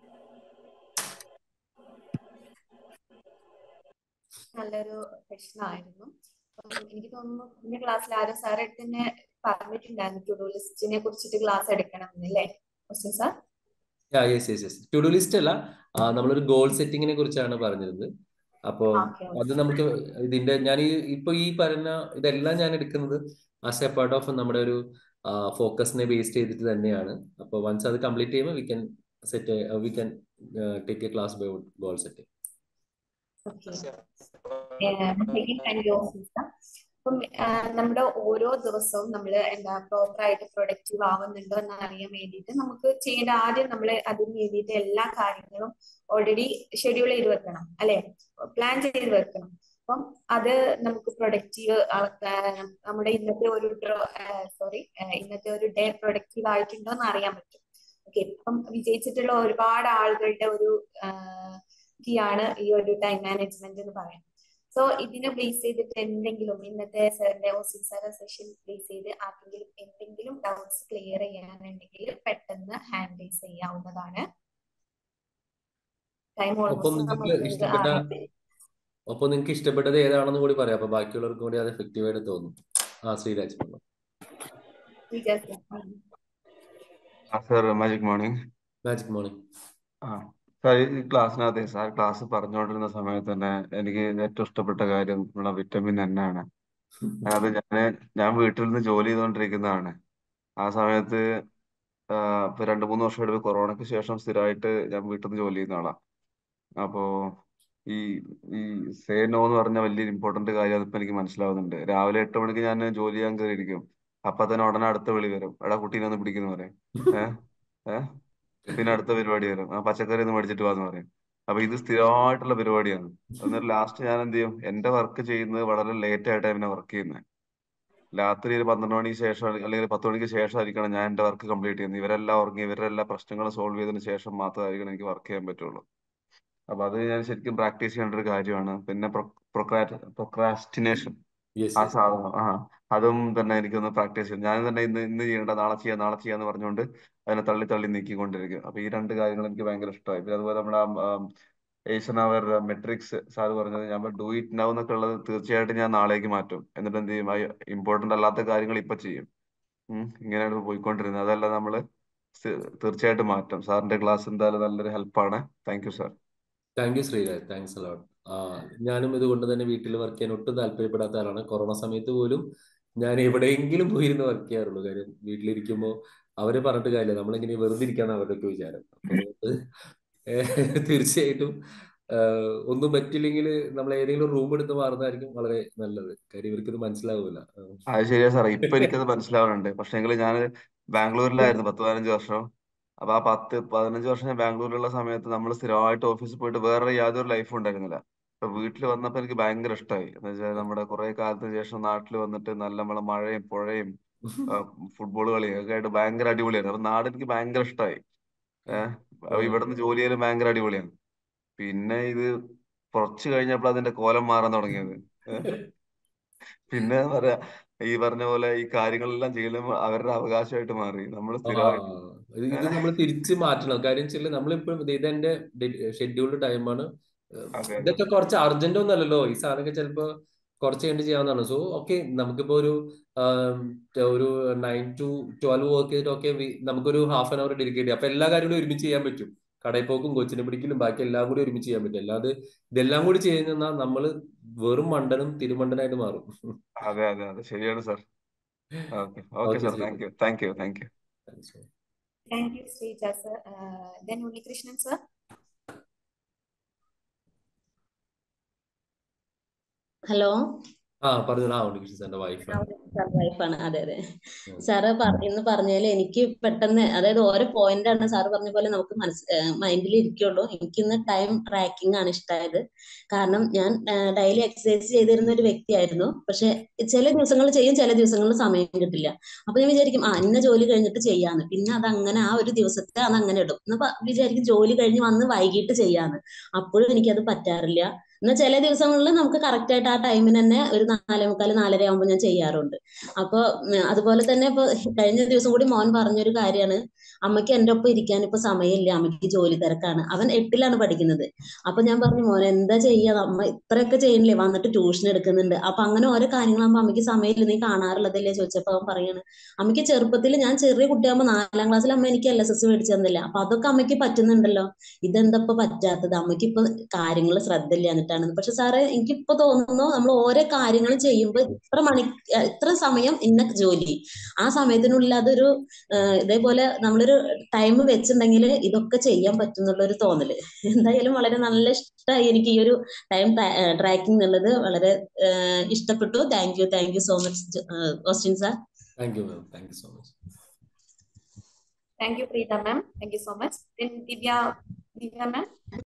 നല്ലൊരു സെഷൻ ആയിരുന്നു അപ്പം എനിക്ക് തോന്നുന്നു കഴിഞ്ഞ ക്ലാസ്സിൽ ആരോ സാർ അടുത്ത് തന്നെ പറഞ്ഞിട്ടുണ്ടായിരുന്നു ടു ഡു ലിസ്റ്റിനെ കുറിച്ചിട്ട് ക്ലാസ് എടുക്കണം എന്നല്ലേ question sir yes yes yes to do list അല്ല ആ, നമ്മളൊരു ഗോൾ സെറ്റിങ്ങിനെ കുറിച്ചാണ് പറഞ്ഞിരുന്നത് അപ്പോ ഓക്കെ അത് നമുക്ക് ഇതിന്റെ ഞാൻ ഈ ഇപ്പൊ ഈ പറഞ്ഞ ഇതെല്ലാം ഞാൻ എടുക്കുന്നത് ആസ് എ പാർട്ട് ഓഫ് നമ്മുടെ ഒരു ഫോക്കസിനെ ബേസ് ചെയ്തിട്ട് തന്നെയാണ് അപ്പൊ വൺസ് അത് കംപ്ലീറ്റ് ചെയ്യുമ്പോൾ we can set we can take a class by goal setting അപ്പം ആ, നമ്മുടെ ഓരോ ദിവസവും നമ്മൾ എന്താ പ്രോപ്പർ ആയിട്ട് പ്രൊഡക്റ്റീവ് ആവുന്നുണ്ടോ എന്ന് അറിയാൻ വേണ്ടിയിട്ട് നമുക്ക് ചെയ്യേണ്ട ആദ്യം നമ്മൾ അതിന് വേണ്ടിയിട്ട് എല്ലാ കാര്യങ്ങളും ഓൾറെഡി ഷെഡ്യൂൾ ചെയ്ത് വെക്കണം അല്ലെ പ്ലാൻ ചെയ്ത് വെക്കണം അപ്പം അത് നമുക്ക് പ്രൊഡക്റ്റീവ് നമ്മുടെ ഇന്നത്തെ ഒരു സോറി ഇന്നത്തെ ഒരു ഡേ പ്രൊഡക്റ്റീവ് ആയിട്ടുണ്ടോ എന്ന് അറിയാൻ പറ്റും ഓക്കെ അപ്പം വിജയിച്ചിട്ടുള്ള ഒരുപാട് ആളുകളുടെ ഒരു കീ ആണ് ഈ ഒരു ടൈം മാനേജ്മെന്റ് എന്ന് പറയുന്നത് സോ ഇതിനെ ബേസ് ചെയ്തിട്ട് എന്തെങ്കിലും ഇന്നത്തെ സാറിന്റെ ഓസിൻ സാറ് സെഷൻ ബേസ് ചെയ്ത് ആർക്കെങ്കിലും എന്തെങ്കിലും ഡൗട്ട്സ് ക്ലിയർ ചെയ്യാനുണ്ടെങ്കിൽ പെട്ടെന്ന് ഹാൻഡ് റൈസ് ചെയ്യാവുന്നതാണ് ടൈം ഒപ്പം ഓൾമോസ്റ്റ് നിങ്ങൾക്ക് നമുക്ക് ഇഷ്ടപ്പെട്ട ആവുന്നുണ്ട് ഒപ്പം നിങ്ങൾക്ക് ഇഷ്ടപ്പെട്ടത് ഏതാണെന്ന് കൂടി പറയാം അപ്പൊ ബാക്കിയുള്ളവർക്കും കൂടി അത് എഫക്റ്റീവായിട്ട് തോന്നും ആ ശ്രീരാജ് പറഞ്ഞു വിചാരിച്ചു sir magic morning magic morning ആ സാർ ഈ ക്ലാസ്സിനകത്ത് സാർ ക്ലാസ് പറഞ്ഞുകൊണ്ടിരുന്ന സമയത്ത് തന്നെ എനിക്ക് ഏറ്റവും ഇഷ്ടപ്പെട്ട കാര്യം നമ്മുടെ വിറ്റമിൻ എൻ ആണ് അത് ഞാൻ ഞാൻ വീട്ടിൽ നിന്ന് ജോലി ചെയ്തുകൊണ്ടിരിക്കുന്നതാണ് ആ സമയത്ത് ആ, ഇപ്പൊ രണ്ട് മൂന്ന് വർഷമായിട്ട് കൊറോണയ്ക്ക് ശേഷം സ്ഥിരമായിട്ട് ഞാൻ വീട്ടിൽ നിന്ന് ജോലി ചെയ്യുന്ന ആളാണ് അപ്പോ ഈ ഈ സേ നോ എന്ന് പറഞ്ഞ വലിയൊരു ഇമ്പോർട്ടന്റ് കാര്യം ഇപ്പൊ എനിക്ക് മനസ്സിലാവുന്നുണ്ട് രാവിലെ എട്ട് മണിക്ക് ഞാൻ ജോലി ചെയ്യാൻ കയറിയിരിക്കും അപ്പൊ തന്നെ ഉടനെ അടുത്ത വിളി വരും എടാ കുട്ടീനെ ഒന്ന് പിടിക്കുന്നു പറയും ഏഹ് ഏഹ് പിന്നെ അടുത്ത പരിപാടി വരും ആ പച്ചക്കറി ഒന്ന് മേടിച്ചിട്ട് വാന്ന് പറയും അപ്പൊ ഇത് സ്ഥിരമായിട്ടുള്ള പരിപാടിയാണ് എന്നിട്ട് ലാസ്റ്റ് ഞാൻ എന്ത് ചെയ്യും എന്റെ വർക്ക് ചെയ്യുന്നത് വളരെ ലേറ്റ് ആയിട്ടാണ് പിന്നെ വർക്ക് ചെയ്യുന്നത് രാത്രി ഒരു പന്ത്രണ്ട് മണിക്ക് ശേഷം അല്ലെങ്കിൽ പത്ത് മണിക്ക് ശേഷമായിരിക്കണം ഞാൻ എന്റെ വർക്ക് കംപ്ലീറ്റ് ചെയ്യുന്നത് ഇവരെല്ലാം ഉറങ്ങി ഇവരുടെ എല്ലാ പ്രശ്നങ്ങളും സോൾവ് ചെയ്തതിന് ശേഷം മാത്രമായിരിക്കണം എനിക്ക് വർക്ക് ചെയ്യാൻ പറ്റുള്ളൂ അപ്പൊ അത് ഞാൻ ശരിക്കും പ്രാക്ടീസ് ചെയ്യേണ്ട ഒരു കാര്യമാണ് പിന്നെ പ്രൊക്രാസ്റ്റിനേഷൻ യെസ് ആ യെസ് സാധനം ആ അതും തന്നെ എനിക്കൊന്ന് പ്രാക്ടീസ് ചെയ്യണം ഞാൻ തന്നെ ഇന്ന് ഇന്ന് ചെയ്യേണ്ട നാളെ ചെയ്യാം നാളെ ചെയ്യാന്ന് പറഞ്ഞുകൊണ്ട് അതിനെ തള്ളി തള്ളി നീക്കിക്കൊണ്ടിരിക്കും അപ്പൊ ഈ രണ്ട് കാര്യങ്ങൾ എനിക്ക് ഭയങ്കര ഇഷ്ടമായി പിന്നെ അതുപോലെ നമ്മുടെ ഏഷ്യനാവർ മെട്രിക്സ് സാർ പറഞ്ഞത് ഞാൻ ഡു ഇറ്റ് നൗ എന്നൊക്കെ ഉള്ളത് തീർച്ചയായിട്ടും ഞാൻ നാളേക്ക് മാറ്റും എന്നിട്ട് എന്ത് ചെയ്യും ഇമ്പോർട്ടന്റ് അല്ലാത്ത കാര്യങ്ങൾ ഇപ്പൊ ചെയ്യും ഉം. ഇങ്ങനെയാണ് പോയിക്കൊണ്ടിരുന്നത് അതല്ല നമ്മള് സ് തീർച്ചയായിട്ടും മാറ്റും സാറിന്റെ ക്ലാസ് എന്തായാലും നല്ലൊരു ഹെൽപ്പാണ് thank you sir thank you Sreeraj thanks a lot ആ ഞാനും ഇതുകൊണ്ട് തന്നെ വീട്ടിൽ വർക്ക് ചെയ്യാൻ ഒട്ടും താല്പര്യപ്പെടാത്ത ആളാണ് കൊറോണ സമയത്ത് പോലും ഞാൻ എവിടെയെങ്കിലും പോയിരുന്ന് വർക്ക് ചെയ്യാറുള്ളൂ കാര്യം വീട്ടിലിരിക്കുമ്പോൾ അവരെ പറഞ്ഞിട്ട് കാര്യമില്ല നമ്മളിങ്ങനെ വെറുതെ ഇരിക്കാന്ന് അവരുടെയൊക്കെ വിചാരം അപ്പൊ അതുകൊണ്ട് ഏഹ് തീർച്ചയായിട്ടും ആഹ് ഒന്നും പറ്റില്ലെങ്കിൽ നമ്മൾ ഏതെങ്കിലും റൂം എടുത്ത് മാറുന്നതായിരിക്കും വളരെ നല്ലത് കാര്യം ഇവർക്കിത് മനസ്സിലാവില്ല അത് ശരിയാ സാറേ ഇപ്പൊ എനിക്കത് മനസ്സിലാവുന്നുണ്ട് പക്ഷേങ്കിൽ ഞാൻ ബാംഗ്ലൂരിലായിരുന്നു പത്ത് പതിനഞ്ച് വർഷം അപ്പൊ ആ പത്ത് പതിനഞ്ച് വർഷം ഞാൻ ബാംഗ്ലൂരിലുള്ള സമയത്ത് നമ്മൾ സ്ഥിരമായിട്ട് ഓഫീസിൽ പോയിട്ട് വേറെ യാതൊരു ലൈഫും ഉണ്ടായിരുന്നില്ല അപ്പൊ വീട്ടിൽ വന്നപ്പോ എനിക്ക് ഭയങ്കര ഇഷ്ടമായി എന്ന് വെച്ചാൽ നമ്മുടെ കുറെ കാലത്തിന് ശേഷം നാട്ടിൽ വന്നിട്ട് നല്ല നമ്മളെ മഴയും പുഴയും ഫുട്ബോൾ കളിയും ഒക്കെ ആയിട്ട് ഭയങ്കര അടിപൊളിയായിരുന്നു അപ്പൊ നാട് എനിക്ക് ഭയങ്കര ഇഷ്ടമായി ഏഹ് അപ്പൊ ഇവിടുന്ന് ജോലി ചെയ്യലും ഭയങ്കര അടിപൊളിയാണ് പിന്നെ ഇത് കുറച്ച് കഴിഞ്ഞപ്പോൾ അതിന്റെ കോലം മാറാൻ തുടങ്ങിയത് ഏഹ് പിന്നെ എന്താ പറയാ ഈ പറഞ്ഞ പോലെ ഈ കാര്യങ്ങളെല്ലാം ചെയ്യുമ്പോൾ അവരുടെ അവകാശമായിട്ട് മാറി നമ്മൾ ആ സ്ഥിരമായിട്ട് ഇത് ഇത് നമ്മൾ തിരിച്ച് മാറ്റണം കാര്യം വെച്ചാൽ നമ്മളിപ്പോഴും ഇത് ഇതെന്റെ ഷെഡ്യൂൾഡ് ടൈമാണ് അതെ അതെ ഇതൊക്കെ കുറച്ച് അർജന്റ് ഒന്നും അല്ലല്ലോ ഈ സാധനമൊക്കെ ചിലപ്പോ കുറച്ച് കഴിഞ്ഞ് ചെയ്യാവുന്നതാണ് സോ ഓക്കെ നമുക്കിപ്പോ ഒരു ആം, ഒരു നയൻ ടു ട്വൽവ് വർക്ക് ചെയ്തിട്ട് ഓക്കെ നമുക്കൊരു ഹാഫ് ആൻ അവർ ഡെഡിക്കേറ്റ് ചെയ്യാം അപ്പൊ എല്ലാ കാര്യങ്ങളും ഒരുമിച്ച് ചെയ്യാൻ പറ്റും കടയിൽ പോക്കും കൊച്ചിനെ പിടിക്കലും ബാക്കി എല്ലാം കൂടി ഒരുമിച്ച് ചെയ്യാൻ പറ്റും അല്ലാതെ ഇതെല്ലാം കൂടി ചെയ്യുന്ന നമ്മൾ വെറും മണ്ടനും തിരുമണ്ടനായിട്ട് മാറും അതെ അതെ അതെ ശരിയാണ് sir okay okay okay sir Sree thank you thank you thank you thank you Sreeja sir then Unnikrishnan sir hello ആ പറഞ്ഞു ആ ഉണ്ണികൃഷ്ണൻ സാറിന്റെ വൈഫാണ് വൈഫാണ് അതെ അതെ സാറ് പറ- ഇന്ന് പറഞ്ഞതിൽ എനിക്ക് പെട്ടെന്ന് അതായത് ഓരോ പോയിന്റ് ആണ് സാറ് പറഞ്ഞ പോലെ നമുക്ക് മനസ് മൈൻഡിൽ ഇരിക്കുള്ളൂ എനിക്ക് ഇന്ന് ടൈം ട്രാക്കിംഗ് ആണ് ഇഷ്ടമായത് കാരണം ഞാൻ ഡെയിലി എക്സസൈസ് ചെയ്തിരുന്ന ഒരു വ്യക്തിയായിരുന്നു പക്ഷെ ചില ദിവസങ്ങൾ ചെയ്യും ചില ദിവസങ്ങളിൽ സമയം കിട്ടില്ല അപ്പൊ ഞാൻ വിചാരിക്കും ആ ഇന്ന ജോലി കഴിഞ്ഞിട്ട് ചെയ്യാന്ന് പിന്നെ അത് അങ്ങനെ ആ ഒരു ദിവസത്തെ അത് അങ്ങനെ ഇടും എന്നാ പ- വിചാരിക്കും ജോലി കഴിഞ്ഞ് വന്ന് വൈകിട്ട് ചെയ്യാന്ന് അപ്പോഴും എനിക്കത് പറ്റാറില്ല എന്നാൽ ചില ദിവസങ്ങളിൽ നമുക്ക് കറക്റ്റ് ആയിട്ട് ആ ടൈമിന് തന്നെ ഒരു നാലേ മുക്കാൽ നാലര ആകുമ്പോൾ ഞാൻ ചെയ്യാറുണ്ട് അപ്പൊ ഉം, അതുപോലെ തന്നെ ഇപ്പൊ കഴിഞ്ഞ ദിവസം കൂടി മോൻ പറഞ്ഞൊരു കാര്യമാണ് അമ്മയ്ക്ക് എന്റെ ഒപ്പം ഇരിക്കാൻ ഇപ്പൊ സമയമില്ല അമ്മയ്ക്ക് ജോലി തിരക്കാണ് അവൻ എട്ടിലാണ് പഠിക്കുന്നത് അപ്പൊ ഞാൻ പറഞ്ഞു മോൻ എന്താ ചെയ്യാ അമ്മ ഇത്രയൊക്കെ ചെയ്യണില്ലേ വന്നിട്ട് ട്യൂഷൻ എടുക്കുന്നുണ്ട് അപ്പൊ അങ്ങനെ ഓരോ കാര്യങ്ങളാകുമ്പോ അമ്മയ്ക്ക് സമയമില്ല നീ കാണാറുള്ളതല്ലേ ചോദിച്ചപ്പോ അവൻ പറയാണ് അമ്മയ്ക്ക് ചെറുപ്പത്തിൽ ഞാൻ ചെറിയ കുട്ടിയാകുമ്പോ നാലാം ക്ലാസ്സിൽ അമ്മ എനിക്ക് എൽ എസ് എസ് മേടിച്ചു തന്നില്ല അപ്പൊ അതൊക്കെ അമ്മയ്ക്ക് പറ്റുന്നുണ്ടല്ലോ ഇതെന്താ ഇപ്പൊ പറ്റാത്തത് അമ്മയ്ക്ക് ഇപ്പൊ കാര്യങ്ങൾ ശ്രദ്ധ ഇല്ലാഞ്ഞിട്ടാണ് പക്ഷെ സാറേ എനിക്കിപ്പോ തോന്നുന്നു നമ്മൾ ഓരോ കാര്യങ്ങൾ ചെയ്യുമ്പോൾ ഇത്ര മണി ഏഹ് ഇത്ര സമയം ഇന്ന ജോലി ആ സമയത്തിനുള്ളിൽ അതൊരു ഏഹ് ഇതേപോലെ നമ്മളൊരു ടൈം വെച്ചിട്ടുണ്ടെങ്കിൽ ഇതൊക്കെ ചെയ്യാൻ പറ്റും എന്നുള്ള ഒരു തോന്നല് എന്തായാലും വളരെ നല്ല ഇഷ്ടമായി എനിക്ക് ഈ ഒരു ടൈം ട്രാക്കിംഗ് എന്നുള്ളത് വളരെ ഏഹ് ഇഷ്ടപ്പെട്ടു thank you thank you so much Austin sir thank you ma'am thank you so much thank you Preetha ma'am thank you so much then Divya Divya ma'am